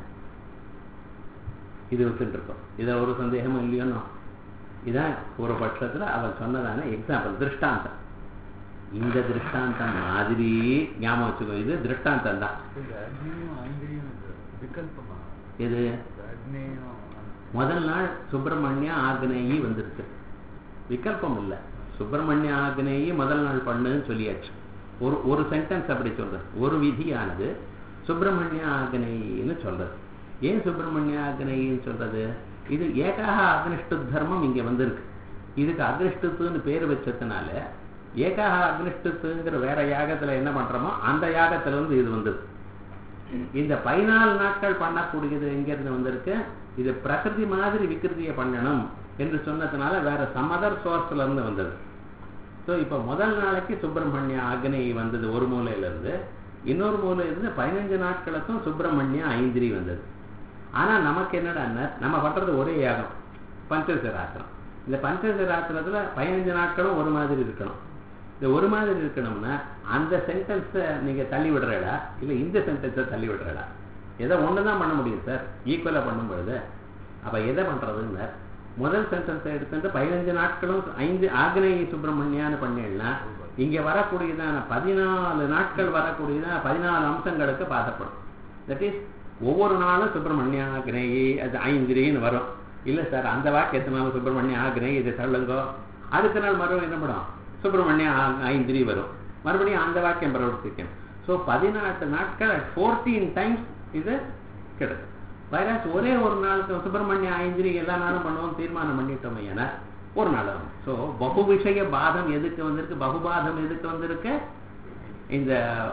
இது விட்டுட்டு இருக்கோம் இதை ஒரு சந்தேகமும் இல்லையோனோ இதான் ஒரு பட்சத்துல அவர் சொன்னதான எக்ஸாம்பிள் திருஷ்டாந்தம் இந்த திருஷ்டாந்தம் மாதிரி ஞாபகம் வச்சுக்கோ இது திருஷ்டாந்தம் தான் இந்த அக்னியும் ஆந்திரியும் இது விகல்பமா இது இந்த அக்னியும் முதல் நாள் சுப்பிரமணிய ஆக்னேயி வந்திருக்கு விகல்பம் இல்லை சுப்பிரமணிய ஆக்னேயி முதல் நாள் பண்ணுன்னு சொல்லியாச்சு ஒரு ஒரு சென்டென்ஸ் அப்படி சொல்றது ஒரு விதியானது சுப்பிரமணிய ஆக்னேயின்னு சொல்றது ஏன் சுப்பிரமணிய ஆக்னேயின்னு சொல்றது இது ஏகாக அக்னிஷ்டு தர்மம் இங்க வந்திருக்கு இதுக்கு அக்னிஷ்டுத்துன்னு பேர் வச்சதுனால ஏகாக அக்னிஷ்டுத்துங்கிற வேற யாகத்துல என்ன பண்றோமோ அந்த யாகத்துல இருந்து இது வந்தது இந்த பதினாலு நாட்கள் பண்ணக்கூடியது எங்கிருந்து வந்திருக்கு இது பிரகிருதி மாதிரி விக்கிருதியை பண்ணணும் என்று சொன்னதுனால வேற சமதர் சோர்ஸ்ல இருந்து வந்தது ஸோ இப்போ முதல் நாளைக்கு சுப்பிரமணிய அக்னி வந்தது ஒரு மூலையில இருந்து இன்னொரு மூலையில இருந்து பதினஞ்சு நாட்களுக்கும் சுப்பிரமணிய ஐந்திரி வந்தது ஆனா நமக்கு என்னடா நம்ம பண்றது ஒரே யாகம் பஞ்சசராத்திரம் இந்த பஞ்சசராத்திரத்துல பதினஞ்சு நாட்களும் ஒரு மாதிரி இருக்கணும் இந்த ஒரு மாதிரி இருக்கணும்னா அந்த சென்டென்ஸை நீங்க தள்ளி விடுறடா இல்ல இந்த சென்டென்ஸை தள்ளி விடுறடா எதை ஒண்ணுதான் பண்ண முடியும் சார் ஈக்குவலா பண்ணும் பொழுது அப்ப எதை பண்றதுன்னு முதல் சென்டென்ஸை எடுத்துட்டு பதினஞ்சு நாட்களும் ஐந்து ஆக்னேய சுப்பிரமணியான்னு பண்ணிடனா இங்க வரக்கூடியதான பதினாலு நாட்கள் வரக்கூடியதான பதினாலு அம்சங்களுக்கு பாதப்படும் தட் இஸ் ஒவ்வொரு நாளும் சுப்பிரமணிய ஆக்னேயி அது ஐந்திரின்னு வரும் இல்ல சார் அந்த வாக்கியத்தினால சுப்பிரமணிய ஆக்னேயி இதை தள்ளுங்கோ அடுத்த நாள் மறுபடியும் என்ன படும் சுப்பிரமணிய ஐந்திரி வரும் மறுபடியும் அந்த வாக்கியம் பிரவர்த்திக்கும் ஸோ பதினாட்டு நாட்கள் ஃபோர்டீன் டைம்ஸ் இது கிடைக்கும் வைரஸ் ஒரே ஒரு நாளுக்கு சுப்பிரமணிய ஐந்திரி எல்லா நாளும் பண்ணுவோம் தீர்மானம் பண்ணிட்டோம் ஏன்னா ஒரு நாள் வரும் ஸோ பகு விஷய பாதம் எதுக்கு வந்திருக்கு பகுபாதம் எதுக்கு வந்திருக்கு இந்த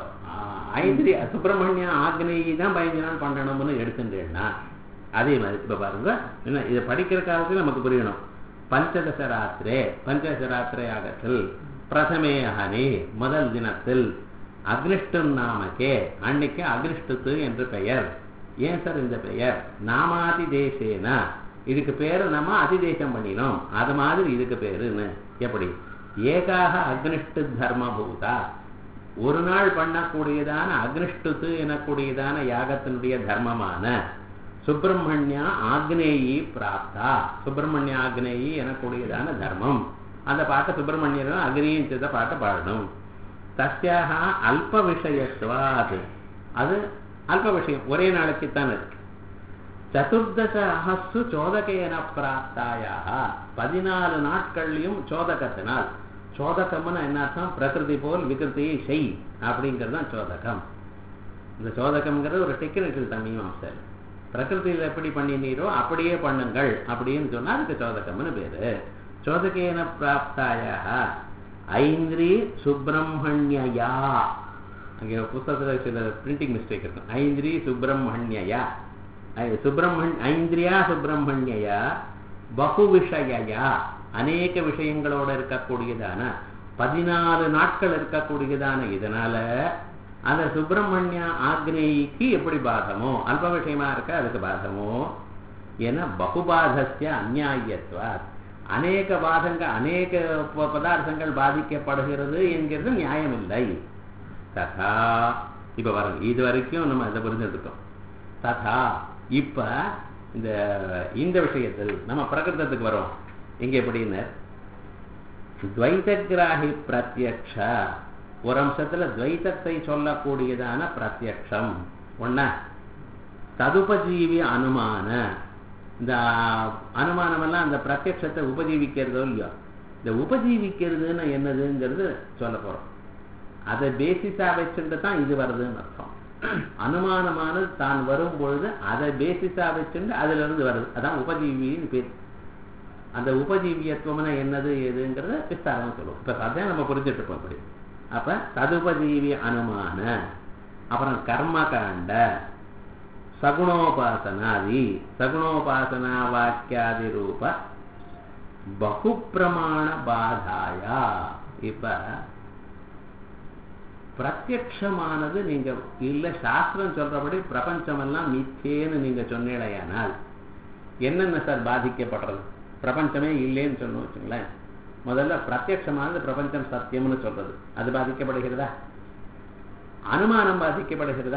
ஐந்திரி சுப்பிரமணிய ஆக்னேயி தான் பதினஞ்சு நாள் பண்ணணும்னு எடுத்துட்டேன்னா அதே மாதிரி இப்ப பாருங்க என்ன இதை படிக்கிற காலத்துல நமக்கு புரியணும் பஞ்சதச ராத்திரே பஞ்சதச ராத்திரை யாகத்தில் பிரதமே அகனி முதல் தினத்தில் அக்னிஷ்டம் நாமக்கே அன்னைக்கு அக்னிஷ்டத்து என்று பெயர் ஏன் சார் இந்த பெயர் நாமாதி தேசேனா இதுக்கு பேரு நம்ம அதிதேசம் பண்ணினோம் அது மாதிரி இதுக்கு பேருன்னு எப்படி ஏகாக அக்னிஷ்டு தர்மபூதா ஒரு நாள் பண்ணக்கூடியதான அக்னிஷ்டுத்து எனக்கூடியதான யாகத்தினுடைய தர்மமான சுப்பிரமணியா ஆக்னேயி பிராப்தா சுப்பிரமணிய ஆக்னேயி எனக்கூடியதான தர்மம் அந்த பாட்டை சுப்பிரமணியர் அக்னியின் சித்த பாட்டை பாடணும் தஸ்யாக அல்ப விஷயத்துவாது அது அல்ப விஷயம் ஒரே நாளைக்கு தான் இருக்கு சதுர்தச அகசு சோதகேன பிராப்தாயாக பதினாலு நாட்கள்லையும் சோதகத்தினால் சோதகம்னு என்ன அர்த்தம் பிரகிருதி போல் விகிருதியை செய் அப்படிங்கிறது தான் சோதகம் இந்த சோதகம்ங்கிறது ஒரு டெக்னிக்கல் தண்ணியும் சார் பிரகிருதியில் எப்படி பண்ணினீரோ அப்படியே பண்ணுங்கள் அப்படின்னு சொன்னா அதுக்கு சோதகம்னு பேரு சோதகேன பிராப்தாயாக ஐந்திரி சுப்பிரமணியா அங்கே புத்தகத்தில் சில பிரிண்டிங் மிஸ்டேக் இருக்கும் ஐந்திரி சுப்பிரமணியா சுப்பிரமண் ஐந்திரியா சுப்பிரமணியா பகு விஷயா அநேக விஷயங்களோட இருக்கக்கூடியதான பதினாலு நாட்கள் இருக்கக்கூடியதான இதனால அந்த சுப்பிரமணிய ஆக்னேயிக்கு எப்படி பாதமோ அல்ப விஷயமா இருக்க அதுக்கு பாதமோ என பகுபாதஸ்ய அந்நியாயத்வாத் அநேக பாதங்கள் அநேக பதார்த்தங்கள் பாதிக்கப்படுகிறது என்கிறது நியாயம் இல்லை ததா இப்ப பாருங்க இது வரைக்கும் நம்ம இதை புரிஞ்சுருக்கோம் ததா இப்ப இந்த இந்த விஷயத்தில் நம்ம பிரகிருதத்துக்கு வரோம் எங்க எப்படின்னு துவைதகிராகி பிரத்யக்ஷ ஒரு அம்சத்துல துவைத்தத்தை சொல்லக்கூடியதான பிரத்யக்ஷம் ஒன்னா ததுபஜீவி அனுமான இந்த அனுமானம் எல்லாம் அந்த பிரத்யக்ஷத்தை உபஜீவிக்கிறதோ இல்லையோ இந்த உபஜீவிக்கிறதுன்னு என்னதுங்கிறது சொல்ல போறோம் அதை பேசிஸா வச்சுட்டு தான் இது வருதுன்னு அர்த்தம் அனுமானமானது தான் வரும் பொழுது அதை பேசிஸா வச்சுட்டு அதுல இருந்து வருது அதான் உபஜீவின்னு பேர் அந்த உபஜீவியத்துவம்னா என்னது எதுங்கிறத விஸ்தாரம் சொல்லுவோம் இப்ப அதான் நம்ம புரிஞ்சுட்டு இருப்போம் அப்படி அப்ப ததுபஜீவி அனுமான அப்புறம் கர்மகாண்ட சகுணோபாசனாதி சகுணோபாசனா வாக்கியாதி ரூப பகு பிரமாண பாதாயா இப்ப பிரத்யக்ஷமானது நீங்க இல்ல சாஸ்திரம் சொல்றபடி பிரபஞ்சமெல்லாம் மிச்சேன்னு நீங்க சொன்னீடையானால் என்னென்ன சார் பாதிக்கப்படுறது பிரபஞ்சமே இல்லைன்னு சொன்னோம் வச்சுங்களேன் முதல்ல பிரத்யட்சமானது பிரபஞ்சம் சத்தியம்னு சொல்றது அது பாதிக்கப்படுகிறதா அனுமானம் பாதிக்கப்படுகிறதா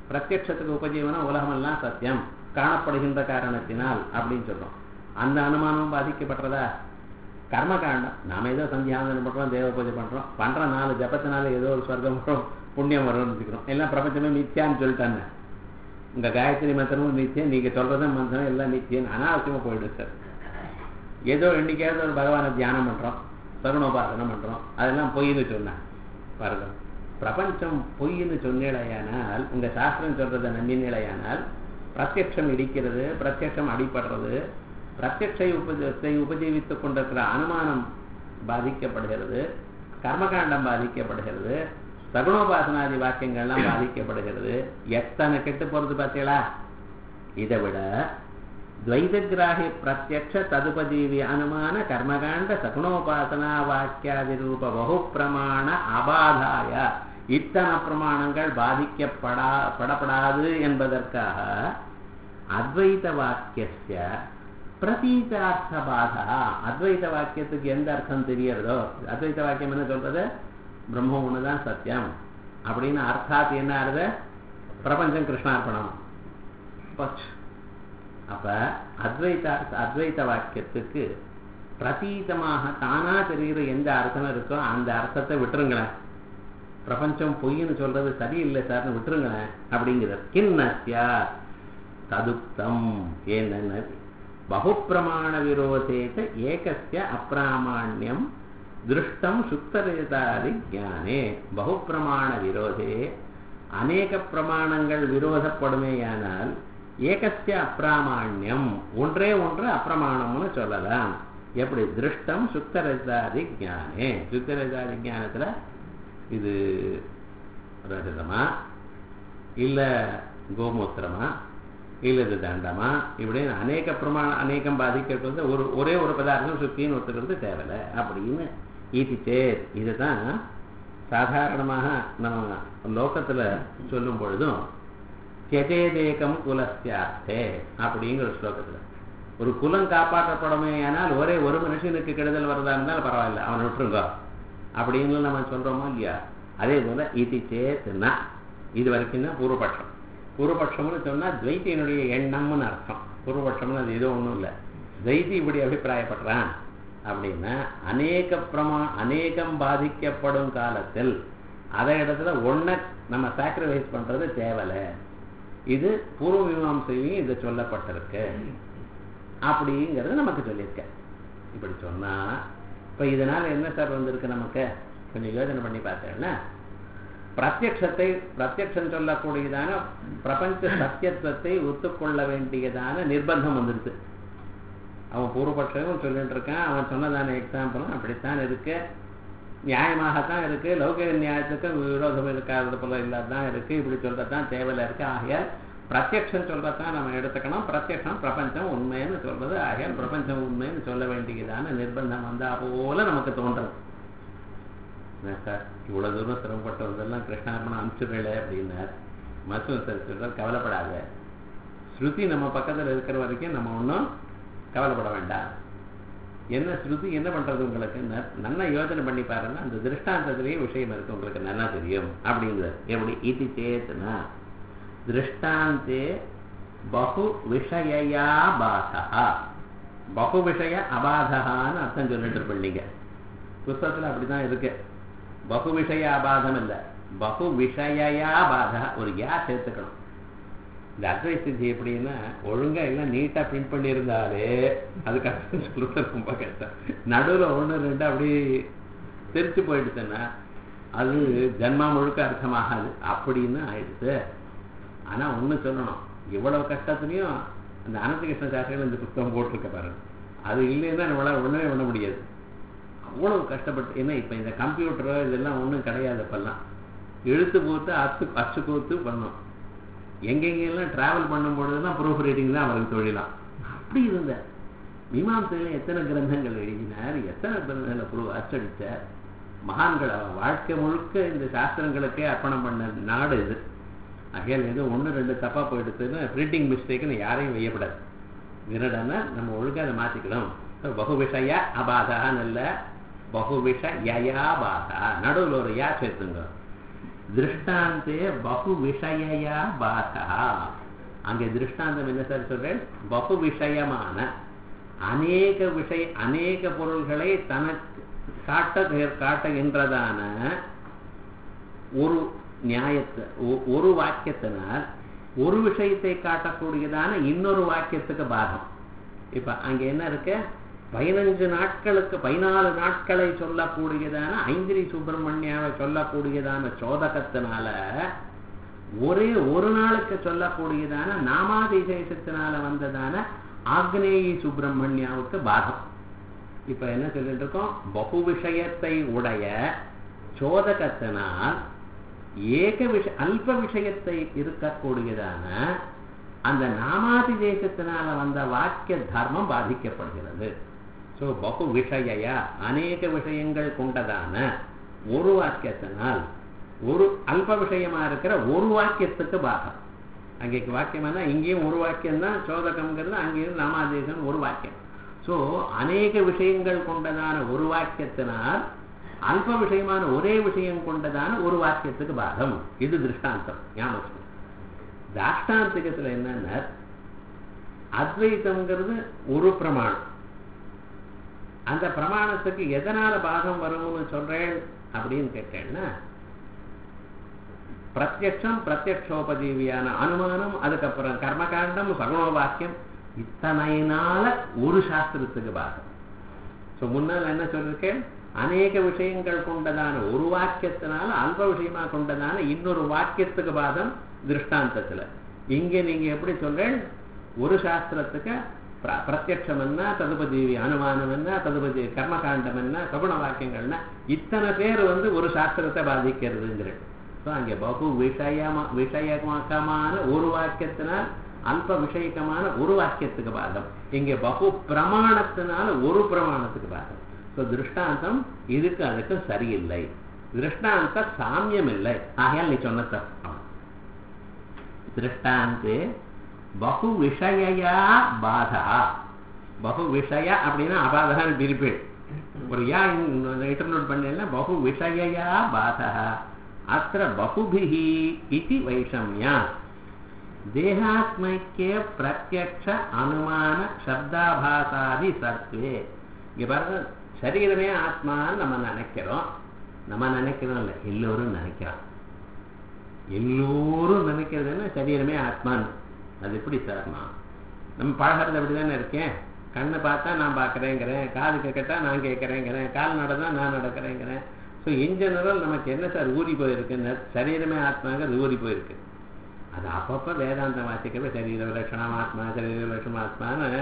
பிரத்யட்சத்துக்கு உபஜீவனம் உலகமெல்லாம் சத்தியம் காணப்படுகின்ற காரணத்தினால் அப்படின்னு சொல்றோம் அந்த அனுமானமும் பாதிக்கப்படுறதா கர்ம காண்டம் நாம ஏதோ சந்தியாவந்தனம் பண்றோம் தேவ பூஜை பண்றோம் பண்ற நாலு ஜபத்தினால ஏதோ ஒரு ஸ்வர்க்கம் வரும் புண்ணியம் வரும்னு வச்சுக்கிறோம் எல்லாம் பிரபஞ்சமே மித்தியான்னு சொல்லிட்டாங்க உங்க காயத்ரி மந்திரமும் நித்தியம் நீங்க சொல்றதும் மந்திரம் எல்லாம் நித்தியம் அனாவசியமா போயிடுது சார் ஏதோ என்னைக்காவது ஒரு பகவானை தியானம் பண்றோம் சகுணோபாசனம் பண்றோம் அதெல்லாம் பொய்ன்னு சொன்னேன் பாருங்க பிரபஞ்சம் பொய்ன்னு சொன்னேடையானால் உங்க சாஸ்திரம் சொல்றதை நம்பினேடையானால் பிரத்யட்சம் இடிக்கிறது பிரத்யட்சம் அடிபடுறது பிரத்யட்சை உபஜத்தை உபஜீவித்துக் கொண்டிருக்கிற அனுமானம் பாதிக்கப்படுகிறது கர்மகாண்டம் பாதிக்கப்படுகிறது சகுணோபாசனாதி வாக்கியங்கள்லாம் பாதிக்கப்படுகிறது எத்தனை கெட்டு போறது பார்த்தீங்களா இதை விட துவைதகிராகி பிரத்யக்ஷ ததுபஜீவி அனுமான கர்மகாண்ட சகுணோபாசனா வாக்கியாதி ரூப பகு பிரமாண அபாதாய இத்தனை பிரமாணங்கள் பாதிக்கப்படா படப்படாது என்பதற்காக அத்வைத வாக்கிய பிரதீதார்த்த பாதா அத்வைத வாக்கியத்துக்கு எந்த அர்த்தம் தெரியறதோ அத்வைத வாக்கியம் என்ன சொல்றது பிரம்ம ஒண்ணுதான் சத்தியம் அப்படின்னு அர்த்தாத் என்ன ஆறுது பிரபஞ்சம் கிருஷ்ணார்ப்பணம் போச்சு அப்ப அத்வைத அத்வைத வாக்கியத்துக்கு பிரதீதமாக தானா தெரிகிற எந்த அர்த்தம் இருக்கோ அந்த அர்த்தத்தை விட்டுருங்களேன் பிரபஞ்சம் பொய்ன்னு சொல்றது சரியில்லை சார்னு விட்டுருங்களேன் அப்படிங்கிறது கிண்ணஸ்யா ததுக்தம் ஏன்னு பகுப்பிரமாண விரோதேத ஏகஸ்ய அப்பிராமாண்யம் திருஷ்டம் சுத்தரேதாதி ஜானே பகுப்பிரமாண விரோதே அநேக பிரமாணங்கள் விரோதப்படுமேயானால் ஏகஸ்ய அப்பிராமாண்யம் ஒன்றே ஒன்று அப்பிரமாணம்னு சொல்லலாம் எப்படி திருஷ்டம் சுத்தரஜாதி ஜானே சுத்தரஜாதி ஜானத்துல இது ரஜதமா இல்ல கோமூத்திரமா இல்ல இது தண்டமா இப்படின்னு அநேக பிரமாண அநேகம் பாதிக்கிறது வந்து ஒரு ஒரே ஒரு பதார்த்தம் சுத்தின்னு ஒத்துக்கிறது தேவையில்லை அப்படின்னு ஈட்டி சேர் இதுதான் சாதாரணமாக நம்ம லோகத்துல சொல்லும் பொழுதும் தியஜேதேகம் குலஸ்யார்த்தே அப்படிங்கிற ஸ்லோகத்துல ஒரு குலம் காப்பாற்றப்படுமே ஆனால் ஒரே ஒரு மனுஷனுக்கு கெடுதல் வரதா இருந்தாலும் பரவாயில்ல அவனை விட்டுருங்க அப்படின்னு நம்ம சொல்றோமோ இல்லையா அதே போல இது சேத்துனா இது வரைக்கும் தான் பூர்வபட்சம் பூர்வபட்சம்னு சொன்னா துவைத்தியனுடைய எண்ணம்னு அர்த்தம் பூர்வபட்சம்னு அது எதுவும் ஒன்றும் இல்லை துவைத்தி இப்படி அபிப்பிராயப்படுறான் அப்படின்னா அநேக பிரமா அநேகம் பாதிக்கப்படும் காலத்தில் அதே இடத்துல ஒன்றை நம்ம சாக்ரிஃபைஸ் பண்றது தேவலை இது பூர்வ மீமாசையும் இது சொல்லப்பட்டிருக்கு அப்படிங்கிறது நமக்கு சொல்லியிருக்க இப்படி சொன்னா இப்ப இதனால என்ன சார் வந்திருக்கு நமக்கு கொஞ்சம் யோசனை பண்ணி பார்த்தேன்னா பிரத்யக்ஷத்தை பிரத்யக்ஷம் சொல்லக்கூடியதான பிரபஞ்ச சத்தியத்துவத்தை ஒத்துக்கொள்ள வேண்டியதான நிர்பந்தம் வந்துடுது அவன் பூர்வபட்சமும் சொல்லிட்டு இருக்கான் அவன் சொன்னதான எக்ஸாம்பிளும் அப்படித்தான் இருக்கு நியாயமாகத்தான் இருக்கு லௌகிக நியாயத்துக்கு விரோதம் இருக்காதது போல இல்லாதான் இருக்கு இப்படி சொல்றதுதான் தேவையில்ல இருக்கு ஆகையால் பிரத்யக்ஷம் சொல்றதான் நம்ம எடுத்துக்கணும் பிரத்யக்ஷம் பிரபஞ்சம் உண்மைன்னு சொல்றது ஆகையால் பிரபஞ்சம் உண்மைன்னு சொல்ல வேண்டியதான நிர்பந்தம் வந்தா போல நமக்கு தோன்றது என்ன சார் இவ்வளவு தூரம் சிரமப்பட்டு வந்தெல்லாம் கிருஷ்ணார்மணம் அனுப்பிச்சுடல அப்படின்னார் மருத்துவ சார் சொல்றார் கவலைப்படாத ஸ்ருதி நம்ம பக்கத்துல இருக்கிற வரைக்கும் நம்ம ஒன்றும் கவலைப்பட வேண்டாம் என்ன ஸ்ருதி என்ன பண்றது உங்களுக்கு நல்லா யோசனை பண்ணி பாருங்க அந்த திருஷ்டாந்தத்திலேயே விஷயம் இருக்கு உங்களுக்கு நல்லா தெரியும் அப்படிங்கிறது எப்படி இது சேத்துனா திருஷ்டாந்தே பகு விஷயா பாதா பகு விஷய அபாதகான்னு அர்த்தம் சொல்லிட்டு இருப்பீங்க புஸ்தகத்துல அப்படிதான் இருக்கு பகு விஷய அபாதம் இல்லை பகு விஷயா பாதா ஒரு யா சேர்த்துக்கணும் இந்த அட்வைஸ் சித்தி எப்படின்னா ஒழுங்கா எல்லாம் நீட்டா பிரிண்ட் பண்ணியிருந்தாலே அது கஷ்டம் சொல்றது ரொம்ப கஷ்டம் நடுவில் ஒன்று ரெண்டு அப்படி தெரிச்சு போயிடுச்சுன்னா அது ஜன்மா முழுக்க அர்த்தமாகாது அப்படின்னு ஆயிடுச்சு ஆனா ஒண்ணு சொல்லணும் இவ்வளவு கஷ்டத்துலையும் அந்த அனந்த கிருஷ்ண சாஸ்திரிகள் இந்த புத்தகம் போட்டிருக்க பாருங்க அது இல்லைன்னா நம்மளால ஒண்ணுமே பண்ண முடியாது அவ்வளவு கஷ்டப்பட்டு ஏன்னா இப்ப இந்த கம்ப்யூட்டரோ இதெல்லாம் ஒண்ணும் கிடையாது இப்பெல்லாம் எழுத்து போட்டு அச்சு அச்சு கோத்து பண்ணோம் எங்கெங்கெல்லாம் டிராவல் பண்ணும் பொழுதுலாம் ப்ரூஃப் ரீடிங் தான் அவருக்கு தொழிலாம் அப்படி இருந்த மீமாசையில எத்தனை கிரந்தங்கள் எழுதினார் எத்தனை கிரந்தங்களை ப்ரூ அச்சடித்தார் மகான்கள் அவர் வாழ்க்கை முழுக்க இந்த சாஸ்திரங்களுக்கே அர்ப்பணம் பண்ண நாடு இது ஆகையால் ஏதோ ஒன்று ரெண்டு தப்பா போயிடுச்சுன்னு பிரிண்டிங் மிஸ்டேக்குன்னு யாரையும் வையப்படாது வினடனா நம்ம ஒழுங்கா அதை மாத்திக்கணும் பகு விஷய அபாதான்னு இல்லை பகு விஷ யயா பாதா நடுவில் ஒரு யா சேர்த்துங்க திருஷ்டாந்தே பகு விஷயா பாதா அங்கே திருஷ்டாந்தம் என்ன சார் சொல்றேன் பகு விஷயமான அநேக விஷய அநேக பொருள்களை தனக்கு காட்ட காட்டுகின்றதான ஒரு நியாயத்தை ஒ- ஒரு வாக்கியத்தினால் ஒரு விஷயத்தை காட்டக்கூடியதான இன்னொரு வாக்கியத்துக்கு பாகம் இப்ப அங்க என்ன இருக்கு பதினஞ்சு நாட்களுக்கு பதினாலு நாட்களை சொல்லக்கூடியதான ஐந்திரி சுப்பிரமணியாவை சொல்லக்கூடியதான சோதகத்தினால ஒரே ஒரு நாளுக்கு சொல்லக்கூடியதான நாமாதிசேஷத்தினால வந்ததான ஆக்னேயி சுப்பிரமணியாவுக்கு பாகம் இப்ப என்ன சொல்லிட்டு இருக்கோம் பகு விஷயத்தை உடைய சோதகத்தினால் ஏக விஷ அல்ப விஷயத்தை இருக்கக்கூடியதான அந்த நாமாதிதேசத்தினால வந்த வாக்கிய தர்மம் பாதிக்கப்படுகிறது ஸோ பகு விஷய அநேக விஷயங்கள் கொண்டதான ஒரு வாக்கியத்தினால் ஒரு அல்ப விஷயமா இருக்கிற ஒரு வாக்கியத்துக்கு பாகம் அங்கே வாக்கியம்னா இங்கேயும் ஒரு வாக்கியம் தான் சோதகம்ங்கிறது அங்கேயும் நாமாதேசம் ஒரு வாக்கியம் ஸோ அநேக விஷயங்கள் கொண்டதான ஒரு வாக்கியத்தினால் அல்ப விஷயமான ஒரே விஷயம் கொண்டதான ஒரு வாக்கியத்துக்கு பாகம் இது திருஷ்டாந்தம் ஞாபகம் வச்சுக்கணும். தாஷ்டாந்திகத்துல என்னன்னா அத்வைத்தம்ங்கிறது ஒரு பிரமாணம் அந்த பிரமாணத்துக்கு எதனால பாகம் வரும்னு சொல்றேன் அப்படின்னு கேட்டேன்னா பிரத்யக்ஷம் பிரத்யக்ஷோபஜீவியான அனுமானம் அதுக்கப்புறம் கர்மகாண்டம் சகுண வாக்கியம் இத்தனையினால ஒரு சாஸ்திரத்துக்கு பாகம் ஸோ முன்னால் என்ன சொல்லிருக்கேன் அநேக விஷயங்கள் கொண்டதான ஒரு வாக்கியத்தினால அல்ப விஷயமா கொண்டதான இன்னொரு வாக்கியத்துக்கு பாதம் திருஷ்டாந்தத்துல இங்க நீங்க எப்படி சொல்றேன் ஒரு சாஸ்திரத்துக்கு பிர- பிரத்யக்ஷம் என்ன ததுபஜீவி அனுமானம் என்ன ததுபதி கர்மகாண்டம் என்ன சகுண வாக்கியங்கள்னா இத்தனை பேர் வந்து ஒரு சாஸ்திரத்தை பாதிக்கிறதுங்கிறது ஸோ அங்கே பகு விஷயமா விஷயமாக்கமான ஒரு வாக்கியத்தினால் அல்ப விஷயக்கமான ஒரு வாக்கியத்துக்கு பாதம் இங்கே பகு பிரமாணத்தினால ஒரு பிரமாணத்துக்கு பாதம் ஸோ திருஷ்டாந்தம் இதுக்கு அதுக்கு சரியில்லை திருஷ்டாந்த சாமியம் இல்லை ஆகையால் நீ சொன்ன தப்பு திருஷ்டாந்தே பகு விஷயா பாதா பகு விஷய அப்படின்னா அபாதகான்னு பிரிப்பேன் ஒரு யா இன்டர்நோட் பண்ணேன்னா பகு விஷயா பாதா அத்த பகுபிஹி இது வைஷமியா தேகாத்மைக்கே பிரத்யக்ஷ அனுமான சப்தாபாசாதி சத்வே இங்க பாருங்க சரீரமே ஆத்மான்னு நம்ம நினைக்கிறோம் நம்ம நினைக்கிறோம் இல்லை எல்லோரும் நினைக்கிறோம் எல்லோரும் நினைக்கிறதுன்னா சரீரமே ஆத்மான்னு அது எப்படி சார்மா நம்ம பழகிறது அப்படி தானே இருக்கேன் கண்ணை பார்த்தா நான் பார்க்குறேங்கிறேன் காது கேட்கட்டா நான் கேட்குறேங்கிறேன் கால் நடந்தா நான் நடக்கிறேங்கிறேன் ஸோ இன் ஜெனரல் நமக்கு என்ன சார் ஊறி போயிருக்குன்னு சரீரமே ஆத்மாங்கிறது ஊறி போயிருக்கு அது அப்பப்போ வேதாந்தம் வாசிக்கவே சரீர லட்சணம் ஆத்மா சரீர லட்சணம் ஆத்மான்னு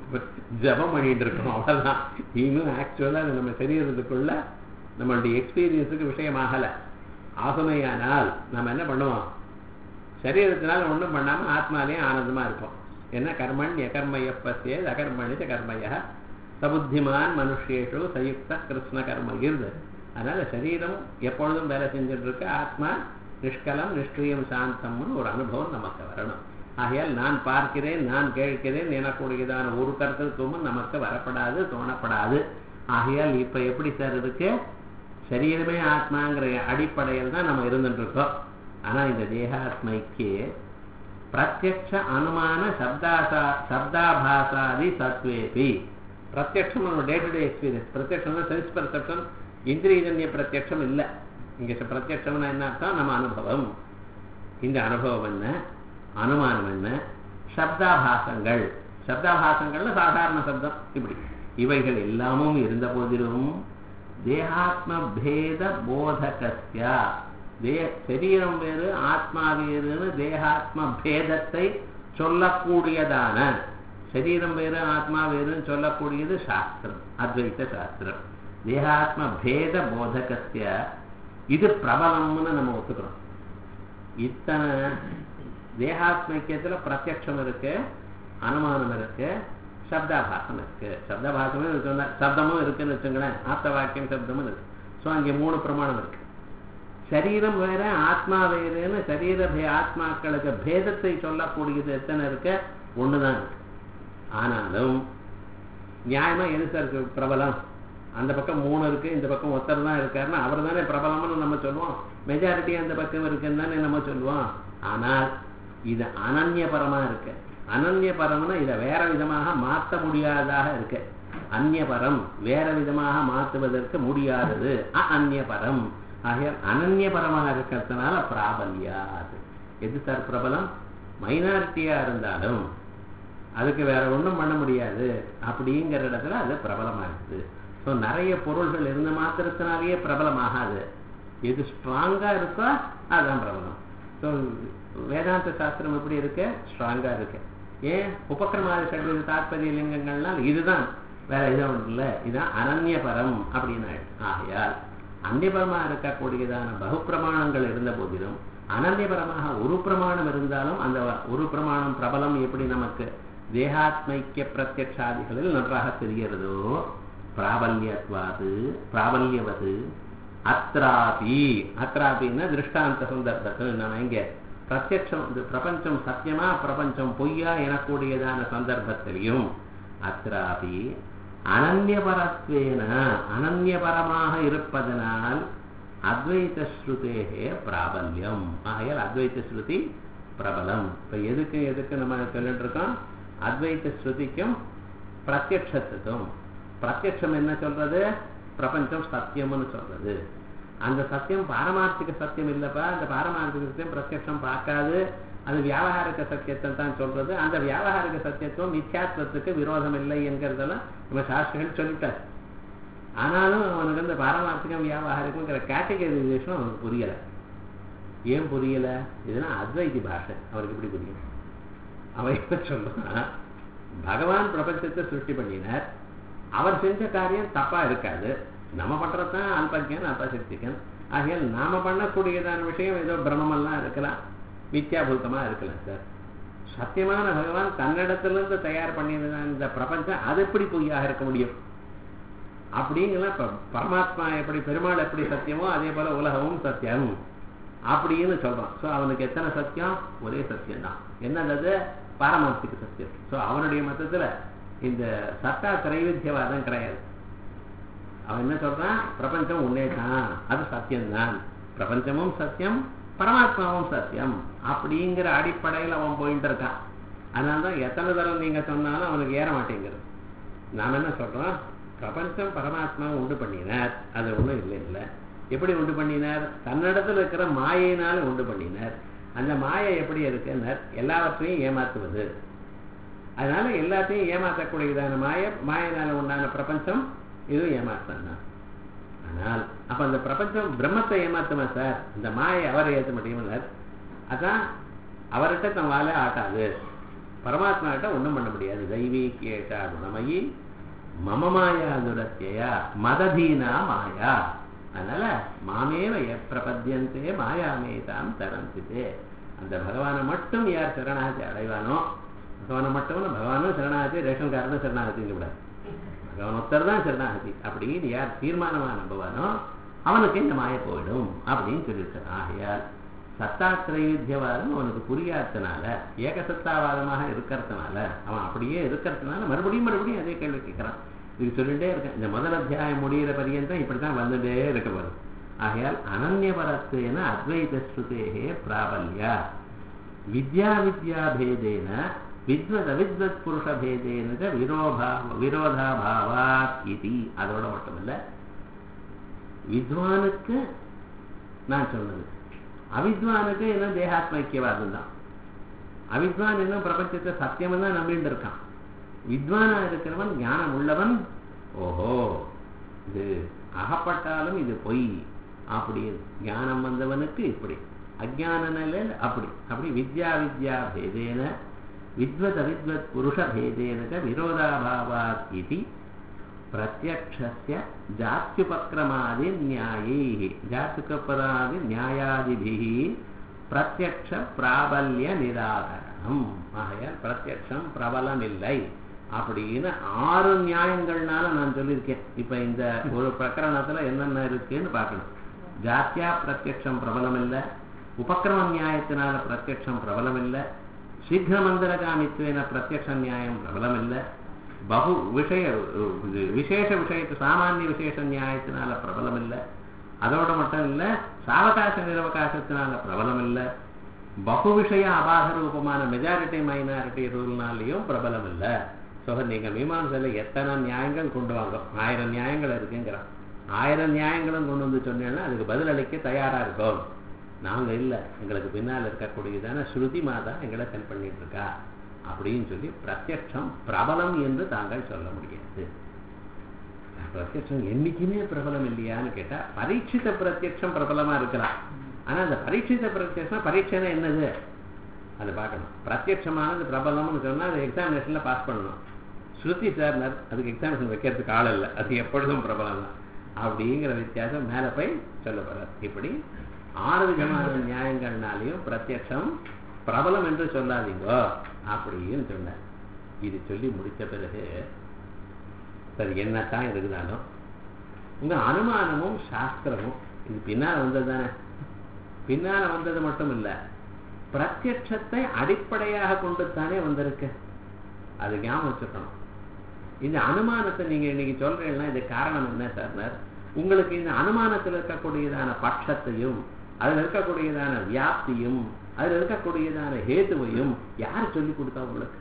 ஜபம் பண்ணிட்டு இருக்கோம் அவ்வளோதான் இன்னும் ஆக்சுவலாக அது நம்ம சரீரத்துக்குள்ள நம்மளுடைய எக்ஸ்பீரியன்ஸுக்கு விஷயமாகலை ஆகுமையானால் நம்ம என்ன பண்ணுவோம் சரீரத்தினால ஒன்றும் பண்ணாமல் ஆத்மாலேயும் ஆனந்தமாக இருப்போம் என்ன கர்மண் யகர்மய பசியே அகர்மணிச்ச கர்மய சபுத்திமான் மனுஷேஷு சயுக்த கிருஷ்ண கர்ம இருந்து அதனால சரீரம் எப்பொழுதும் வேலை செஞ்சுட்டு இருக்கு ஆத்மா நிஷ்கலம் நிஷ்கிரியம் சாந்தம்னு ஒரு அனுபவம் நமக்கு வரணும் ஆகையால் நான் பார்க்கிறேன் நான் கேட்கிறேன் எனக்கூடியதான ஒரு கருத்துவமும் நமக்கு வரப்படாது தோணப்படாது ஆகையால் இப்ப எப்படி சார் இருக்கு சரீரமே ஆத்மாங்கிற அடிப்படையில் தான் நம்ம இருந்துட்டு இருக்கோம் ஆனா இந்த தேகாத்மைக்கு பிரத்யக்ஷ அனுமான சப்தாசா சப்தாபாசாதி சத்வேபி பிரத்யக்ஷம் நம்ம டே டு டே எக்ஸ்பீரியன்ஸ் பிரத்யக்ஷம்னா சென்ஸ் பர்செப்ஷன் இந்திரியஜன்ய பிரத்யக்ஷம் இல்லை இங்க ச- பிரத்யக்ஷம்னா என்ன அர்த்தம் நம்ம அனுபவம் இந்த அனுபவம் என்ன அனுமானம் என்ன சப்தாபாசங்கள் சப்தாபாசங்கள்ல சாதாரண சப்தம் இப்படி இவைகள் எல்லாமும் இருந்த போதிலும் தேகாத்ம பேத போதகஸ்ய தே சரீரம் வேறு ஆத்மா வேறுன்னு தேகாத்ம பேதத்தை சொல்லக்கூடியதான சரீரம் வேறு ஆத்மா வேறுன்னு சொல்லக்கூடியது சாஸ்திரம் அத்வைத சாஸ்திரம் தேகாத்ம பேத போதகஸ்ய இது பிரபலம்னு நம்ம ஒத்துக்கிறோம் இத்தனை தேகாத்மைக்கியத்துல பிரத்யக்ஷம் இருக்கு அனுமானம் இருக்கு சப்தாபாசம் இருக்கு சப்தாபாசமும் இருக்கு சப்தமும் இருக்குன்னு வச்சுங்களேன் ஆப்த வாக்கியம் சப்தமும் இருக்கு ஸோ அங்கே மூணு பிரமாணம் இருக்கு சரீரம் வேற ஆத்மா வேறுன்னு சரீர பே- ஆத்மாக்களுக்கு பேதத்தை சொல்லக்கூடியது எத்தனை இருக்கு ஒண்ணுதான் இருக்கு ஆனாலும் நியாயமா எது சார் இருக்கு பிரபலம் அந்த பக்கம் மூணு இருக்கு இந்த பக்கம் ஒருத்தர் தான் இருக்காருன்னா அவர் தானே பிரபலம்னு நம்ம சொல்லுவோம் மெஜாரிட்டி அந்த பக்கம் இருக்குன்னு தானே நம்ம சொல்லுவோம் ஆனால் இது அனன்யபரமா இருக்கு அனன்யபரம்னா இதை வேற விதமாக மாற்ற முடியாததாக இருக்கு அந்நியபரம் வேற விதமாக மாற்றுவதற்கு முடியாதது அந்நியபரம் ஆகையால் அனன்யபரமாக இருக்கிறதுனால பிராபல்யாது எது சார் பிரபலம் மைனாரிட்டியா இருந்தாலும் அதுக்கு வேற ஒண்ணும் பண்ண முடியாது அப்படிங்கிற இடத்துல அது பிரபலமாகுது ஸோ நிறைய பொருள்கள் இருந்த மாத்திரத்தினாலேயே பிரபலமாகாது எது ஸ்ட்ராங்கா இருக்கோ அதுதான் பிரபலம் ஸோ வேதாந்த சாஸ்திரம் எப்படி இருக்கு ஸ்ட்ராங்கா இருக்கு ஏன் உபக்கிரமாதி சட்டம் தாற்பரிய லிங்கங்கள்னால் இதுதான் வேற எதுவும் இல்லை இதுதான் அனன்யபரம் அப்படின்னு ஆகையால் அந்நியபரமாக இருக்கக்கூடியதான பகுப்பிரமாணங்கள் இருந்த போதிலும் அனன்யபரமாக ஒரு பிரமாணம் இருந்தாலும் அந்த ஒரு பிரமாணம் பிரபலம் எப்படி நமக்கு தேகாத்மைக்கிய பிரத்யக்ஷாதிகளில் நன்றாக தெரிகிறதோ பிராபல்யத்வாது பிராபல்யவது அத்ராபி அத்ராபின்னா திருஷ்டாந்த சந்தர்ப்பத்தில் நம்ம இங்க பிரத்யட்சம் இது பிரபஞ்சம் சத்தியமா பிரபஞ்சம் பொய்யா எனக்கூடியதான சந்தர்ப்பத்திலையும் அத்ராபி அனன்யபரத்வேன அனன்யபரமாக இருப்பதனால் அத்வைத ஸ்ருதேகே பிராபல்யம் ஆகையால் அத்வைத ஸ்ருதி பிரபலம் இப்ப எதுக்கு எதுக்கு நம்ம சொல்லிட்டு இருக்கோம் அத்வைத ஸ்ருதிக்கும் பிரத்யக்ஷத்துக்கும் பிரத்யக்ஷம் என்ன சொல்றது பிரபஞ்சம் சத்தியம்னு சொல்றது அந்த சத்தியம் பாரமார்த்திக சத்தியம் இல்லப்பா அந்த பாரமார்த்திக சத்தியம் பிரத்யக்ஷம் பார்க்காது அது வியாபகாரிக சத்தியத்தை தான் சொல்றது அந்த வியாபகாரிக சத்தியத்துவம் மித்யாத்வத்துக்கு விரோதம் இல்லை என்கிறதெல்லாம் நம்ம சாஸ்திரங்கள் சொல்லிட்டார் ஆனாலும் அவனுக்கு அந்த பாரமார்த்திகம் வியாபகாரிகம்ங்கிற கேட்டகரைசேஷன் அவனுக்கு புரியலை ஏன் புரியல இதெல்லாம் அத்வைதி பாஷை அவருக்கு எப்படி புரியும் அவன் என்ன சொல்றான் பகவான் பிரபஞ்சத்தை சிருஷ்டி பண்ணினார் அவர் செஞ்ச காரியம் தப்பா இருக்காது நம்ம பண்றதுதான் அல்பக்கியன் அல்பசக்திக்கன் ஆகையால் நாம பண்ணக்கூடியதான விஷயம் ஏதோ பிரமமெல்லாம் இருக்கலாம் மித்யாபூதமா இருக்கலாம் சார் சத்தியமான பகவான் தன்னிடத்திலிருந்து தயார் பண்ணியதுதான் இந்த பிரபஞ்சம் அது எப்படி பொய்யாக இருக்க முடியும் அப்படிங்கலாம் பரமாத்மா எப்படி பெருமாள் எப்படி சத்தியமோ அதே போல உலகமும் சத்தியம் அப்படின்னு சொல்றான் ஸோ அவனுக்கு எத்தனை சத்தியம் ஒரே சத்தியம் தான் என்னது பாரமார்த்திக சத்தியம் ஸோ அவனுடைய மொத்தத்துல இந்த சத்தா திரைவித்தியவாதம் கிடையாது அவன் என்ன சொல்றான் பிரபஞ்சம் உன்னே தான் அது சத்தியம்தான் பிரபஞ்சமும் சத்தியம் பரமாத்மாவும் சத்தியம் அப்படிங்கிற அடிப்படையில் அவன் போயிட்டு இருக்கான் அதனால தான் எத்தனை தரம் நீங்க சொன்னாலும் அவனுக்கு ஏற மாட்டேங்கிறது நாம் என்ன சொல்றோம் பிரபஞ்சம் பரமாத்மா உண்டு பண்ணினார் அது ஒன்றும் இல்லை இல்லை எப்படி உண்டு பண்ணினார் தன்னிடத்தில் இருக்கிற மாயினால உண்டு பண்ணினார் அந்த மாயை எப்படி இருக்குன்னார் எல்லாவற்றையும் ஏமாத்துவது அதனால எல்லாத்தையும் ஏமாற்றக்கூடியதான மாய மாயினால உண்டான பிரபஞ்சம் இது ஏமாற்றம் தான் ஆனால் அப்ப அந்த பிரபஞ்சம் பிரம்மத்தை ஏமாத்துமா சார் இந்த மாயை அவரை ஏற்ற முடியும்னார் அதான் அவர்கிட்ட தன் வாழை ஆட்டாது பரமாத்மா கிட்ட ஒன்றும் பண்ண முடியாது தெய்வீ கேட்டா குணமயி மம மாயா துரத்தியா மததீனா மாயா அதனால மாமேவ பிரபத்தியந்தே மாயாமேதாம் தரந்திதே அந்த பகவானை மட்டும் யார் சரணாகதி அடைவானோ பகவானை மட்டும் பகவானும் சரணாகதி ரேஷன் காரனும் சரணாகதிங்க விடாது பகவான் ஒருத்தர் தான் சரணாகதி அப்படின்னு யார் தீர்மானமா நம்புவானோ அவனுக்கு இந்த மாய போயிடும் அப்படின்னு சொல்லியிருக்கான் ஆகையால் சத்தாத்திரையுத்தியவாதம் அவனுக்கு புரியாததுனால ஏகசத்தாவாதமாக இருக்கிறதுனால அவன் அப்படியே இருக்கிறதுனால மறுபடியும் மறுபடியும் அதே கேள்வி கேட்கிறான் இது சொல்லிட்டே இருக்கேன் இந்த முதல் அத்தியாயம் முடிகிற பரியந்தம் இப்படித்தான் வந்துட்டே இருக்க வரும் ஆகையால் அனன்யபரத்வேன அத்வைத ஸ்ருதேகே பிராபல்யா வித்யா வித்யா பேதேன வித்வத் அவித்வத் புருஷ பேதேன விரோபா விரோதாபாவா இது அதோட மட்டுமல்ல வித்வானுக்கு நான் சொன்னது அவித்வானுக்கு என்ன தேகாத்ம ஐக்கியவாதம் தான் அவித்வான் என்ன பிரபஞ்சத்தை சத்தியம் தான் நம்பிட்டு இருக்கான் வித்வானா இருக்கிறவன் ஞானம் உள்ளவன் ஓஹோ இது அகப்பட்டாலும் இது பொய் அப்படி ஞானம் வந்தவனுக்கு இப்படி அஜான நிலையில் அப்படி அப்படி வித்யா வித்யா பேதேன வித்வத் அவித்வத் புருஷ பேதேன விரோதாபாவாத் இது பிரத்யக்ஷஸ்ய ஜாத்யுபக்ரமாதி நியாயை ஜாத்துக்கப்பராதி நியாயாதிபிः பிரத்யக்ஷ பிராபல்ய நிராகரணம் ஆகையால் பிரத்யக்ஷம் பிரபலம் இல்லை அப்படின்னு ஆறு நியாயங்கள்னால நான் சொல்லியிருக்கேன் இப்ப இந்த ஒரு பிரகரணத்துல என்னென்ன இருக்குன்னு பார்க்கணும் ஜாத்தியா பிரத்யக்ஷம் பிரபலம் இல்லை உபக்கிரம நியாயத்தினால பிரத்யக்ஷம் பிரபலம் இல்லை சீக்கிர மந்திர காமித்துவேன பிரத்யக்ஷ நியாயம் பிரபலம் இல்லை பகு விஷய இது விசேஷ விஷயத்து சாமானிய விசேஷ நியாயத்தினால பிரபலம் இல்லை அதோட மட்டும் இல்ல சாவகாச நிரவகாசத்தினால பிரபலம் இல்லை பகு விஷய அபாத ரூபமான மெஜாரிட்டி மைனாரிட்டி ரூல்னாலையும் பிரபலம் இல்லை ஸோ நீங்க மீமாசையில் எத்தனை நியாயங்கள் கொண்டு வாங்க ஆயிரம் நியாயங்கள் இருக்குங்கிறான் ஆயிரம் நியாயங்களும் கொண்டு வந்து சொன்னேன்னா அதுக்கு பதிலளிக்க தயாரா இருக்கோம் நாங்க இல்லை எங்களுக்கு பின்னால் இருக்கக்கூடியதான ஸ்ருதி மாதா எங்களை ஹெல்ப் பண்ணிட்டு இருக்கா அப்படின்னு சொல்லி பிரத்யட்சம் பிரபலம் என்று தாங்கள் சொல்ல முடியாது பிரத்யட்சம் என்னைக்குமே பிரபலம் இல்லையான்னு கேட்டா பரீட்சித பிரத்யட்சம் பிரபலமா இருக்கலாம் ஆனா அந்த பரீட்சித பிரத்யட்சம் பரீட்சைனா என்னது அதை பார்க்கணும் பிரத்யட்சமானது பிரபலம்னு சொன்னா அது எக்ஸாமினேஷன்ல பாஸ் பண்ணணும் ஸ்ருதி சார்னர் அதுக்கு எக்ஸாமினேஷன் வைக்கிறதுக்கு ஆள் இல்லை அது எப்பொழுதும் பிரபலம் தான் அப்படிங்கிற வித்தியாசம் மேல போய் சொல்லப்படுறார் இப்படி ஆறு விதமான நியாயங்கள்னாலையும் பிரத்யட்சம் பிரபலம் என்று சொல்லாதீங்கோ அப்படின்னு சொன்னார் இது சொல்லி முடித்த பிறகு சரி என்னத்தான் இருந்தாலும் உங்க அனுமானமும் சாஸ்திரமும் இது பின்னால வந்தது தானே பின்னால வந்தது மட்டும் இல்ல பிரத்யட்சத்தை அடிப்படையாக கொண்டு தானே வந்திருக்கு அது ஞாபகம் வச்சுக்கணும் இந்த அனுமானத்தை நீங்க இன்னைக்கு சொல்றீங்கன்னா இது காரணம் என்ன சார் உங்களுக்கு இந்த அனுமானத்தில் இருக்கக்கூடியதான பட்சத்தையும் அதுல இருக்கக்கூடியதான வியாப்தியும் அதுல இருக்கக்கூடியதான ஹேதுவையும் யார் சொல்லி கொடுத்தா உங்களுக்கு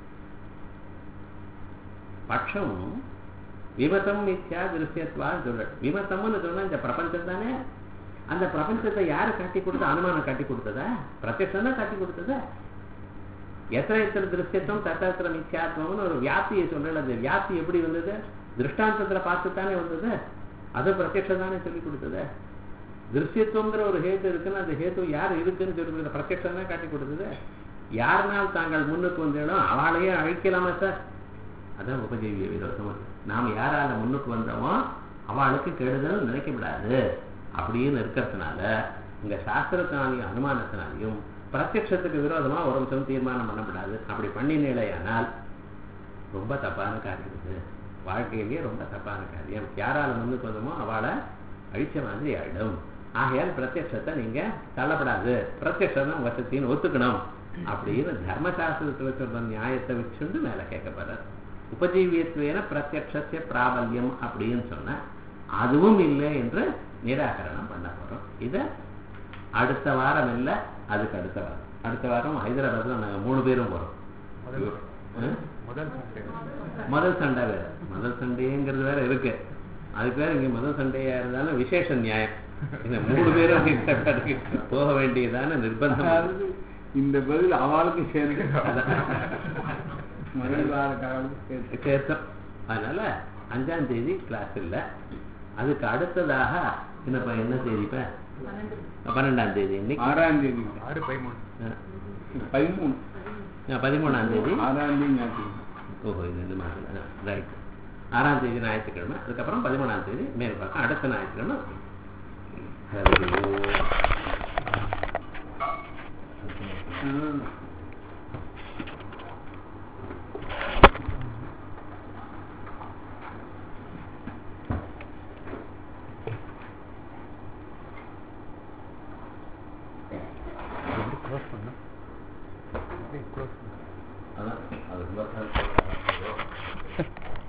பட்சம் விமதம் மித்யா திருஷ்யத்வா சொல்ற விமதம்னு சொன்னா இந்த பிரபஞ்சம் தானே அந்த பிரபஞ்சத்தை யாரு காட்டி கொடுத்தா அனுமானம் காட்டி கொடுத்ததா பிரத்யட்சம் தான் காட்டி கொடுத்ததா எத்தனை எத்தனை திருஷ்யத்துவம் தத்தத்திர மித்யாத்வம்னு ஒரு வியாப்தியை சொல்றேன் அந்த வியாப்தி எப்படி வந்தது திருஷ்டாந்தத்துல பார்த்து தானே வந்தது அது பிரத்யட்சம் தானே சொல்லி கொடுத்தது திருஷ்யத்துவங்கிற ஒரு ஹேத்து இருக்குன்னு அந்த ஹேத்து யார் இருக்குன்னு சொல்லி கொடுத்த பிரத்யட்சம் தான் காட்டி கொடுத்தது யாருனால் தாங்கள் முன்னுக்கு வந்தாலும் அவளையே அழிக்கலாமா சார் அதான் உபஜீவிய விரோதம் நாம் யாரால முன்னுக்கு வந்தோமோ அவளுக்கு கெடுதல் நினைக்கப்படாது அப்படின்னு இருக்கிறதுனால உங்க சாஸ்திரத்தினாலையும் அனுமானத்தினாலையும் பிரத்யட்சத்துக்கு விரோதமா ஒரு நிமிஷம் தீர்மானம் பண்ணப்படாது அப்படி பண்ணினேலையானால் ரொம்ப தப்பான காரியம் இது வாழ்க்கையிலேயே ரொம்ப தப்பான காரியம் யாரால முன்னுக்கு வந்தோமோ அவளை அழிச்ச மாதிரி ஆயிடும் ஆகையால் பிரத்யட்சத்தை நீங்க தள்ளப்படாது பிரத்யட்சம் தான் வசத்தின்னு ஒத்துக்கணும் அப்படின்னு தர்மசாஸ்திரத்துல சொல்ற நியாயத்தை வச்சுண்டு மேல கேட்கப்படுறார் உபஜீவியத்துவேன பிரத்யட்சத்திய பிராபல்யம் அப்படின்னு சொன்ன அதுவும் இல்லை என்று நிராகரணம் பண்ண போறோம் இத அடுத்த வாரம் இல்லை அதுக்கு அடுத்த வாரம் அடுத்த வாரம் ஹைதராபாத்ல நாங்க மூணு பேரும் போறோம் முதல் முதல் சண்டே முதல் சண்டை வேற முதல் சண்டைங்கிறது வேற இருக்கு அதுக்கு வேற இங்க முதல் சண்டையா இருந்தாலும் விசேஷ நியாயம் இந்த மூணு பேரும் இந்த இடத்துக்கு போக வேண்டியதான நிர்பந்தம் அதாவது இந்த பதில் அவளுக்கு சேர்ந்து முதல் வார காலம் சேர்த்து சேர்த்தோம் அதனால அஞ்சாம் தேதி கிளாஸ் இல்லை அதுக்கு அடுத்ததாக என்னப்பா என்ன தேதி இப்ப பன்னெண்டாம் தேதி இன்னைக்கு ஆறாம் தேதி ஆறு பதிமூணு பதிமூணு ஆ, பதிமூணாம் தேதி ஆறாம் தேதி ஞாயிற்றுக்கிழமை ஓஹோ இது இந்த மாதம் ரைட் ஆறாம் தேதி ஞாயிற்றுக்கிழமை அதுக்கப்புறம் பதிமூணாம் தேதி மேல் பக்கம் அடுத்த ஞாயிற்றுக்கிழமை ஹரி ஓம். ஆ. க்ளோஸ் பண்ண க்ளோஸ் பண்ண அதான் அது ரொம்ப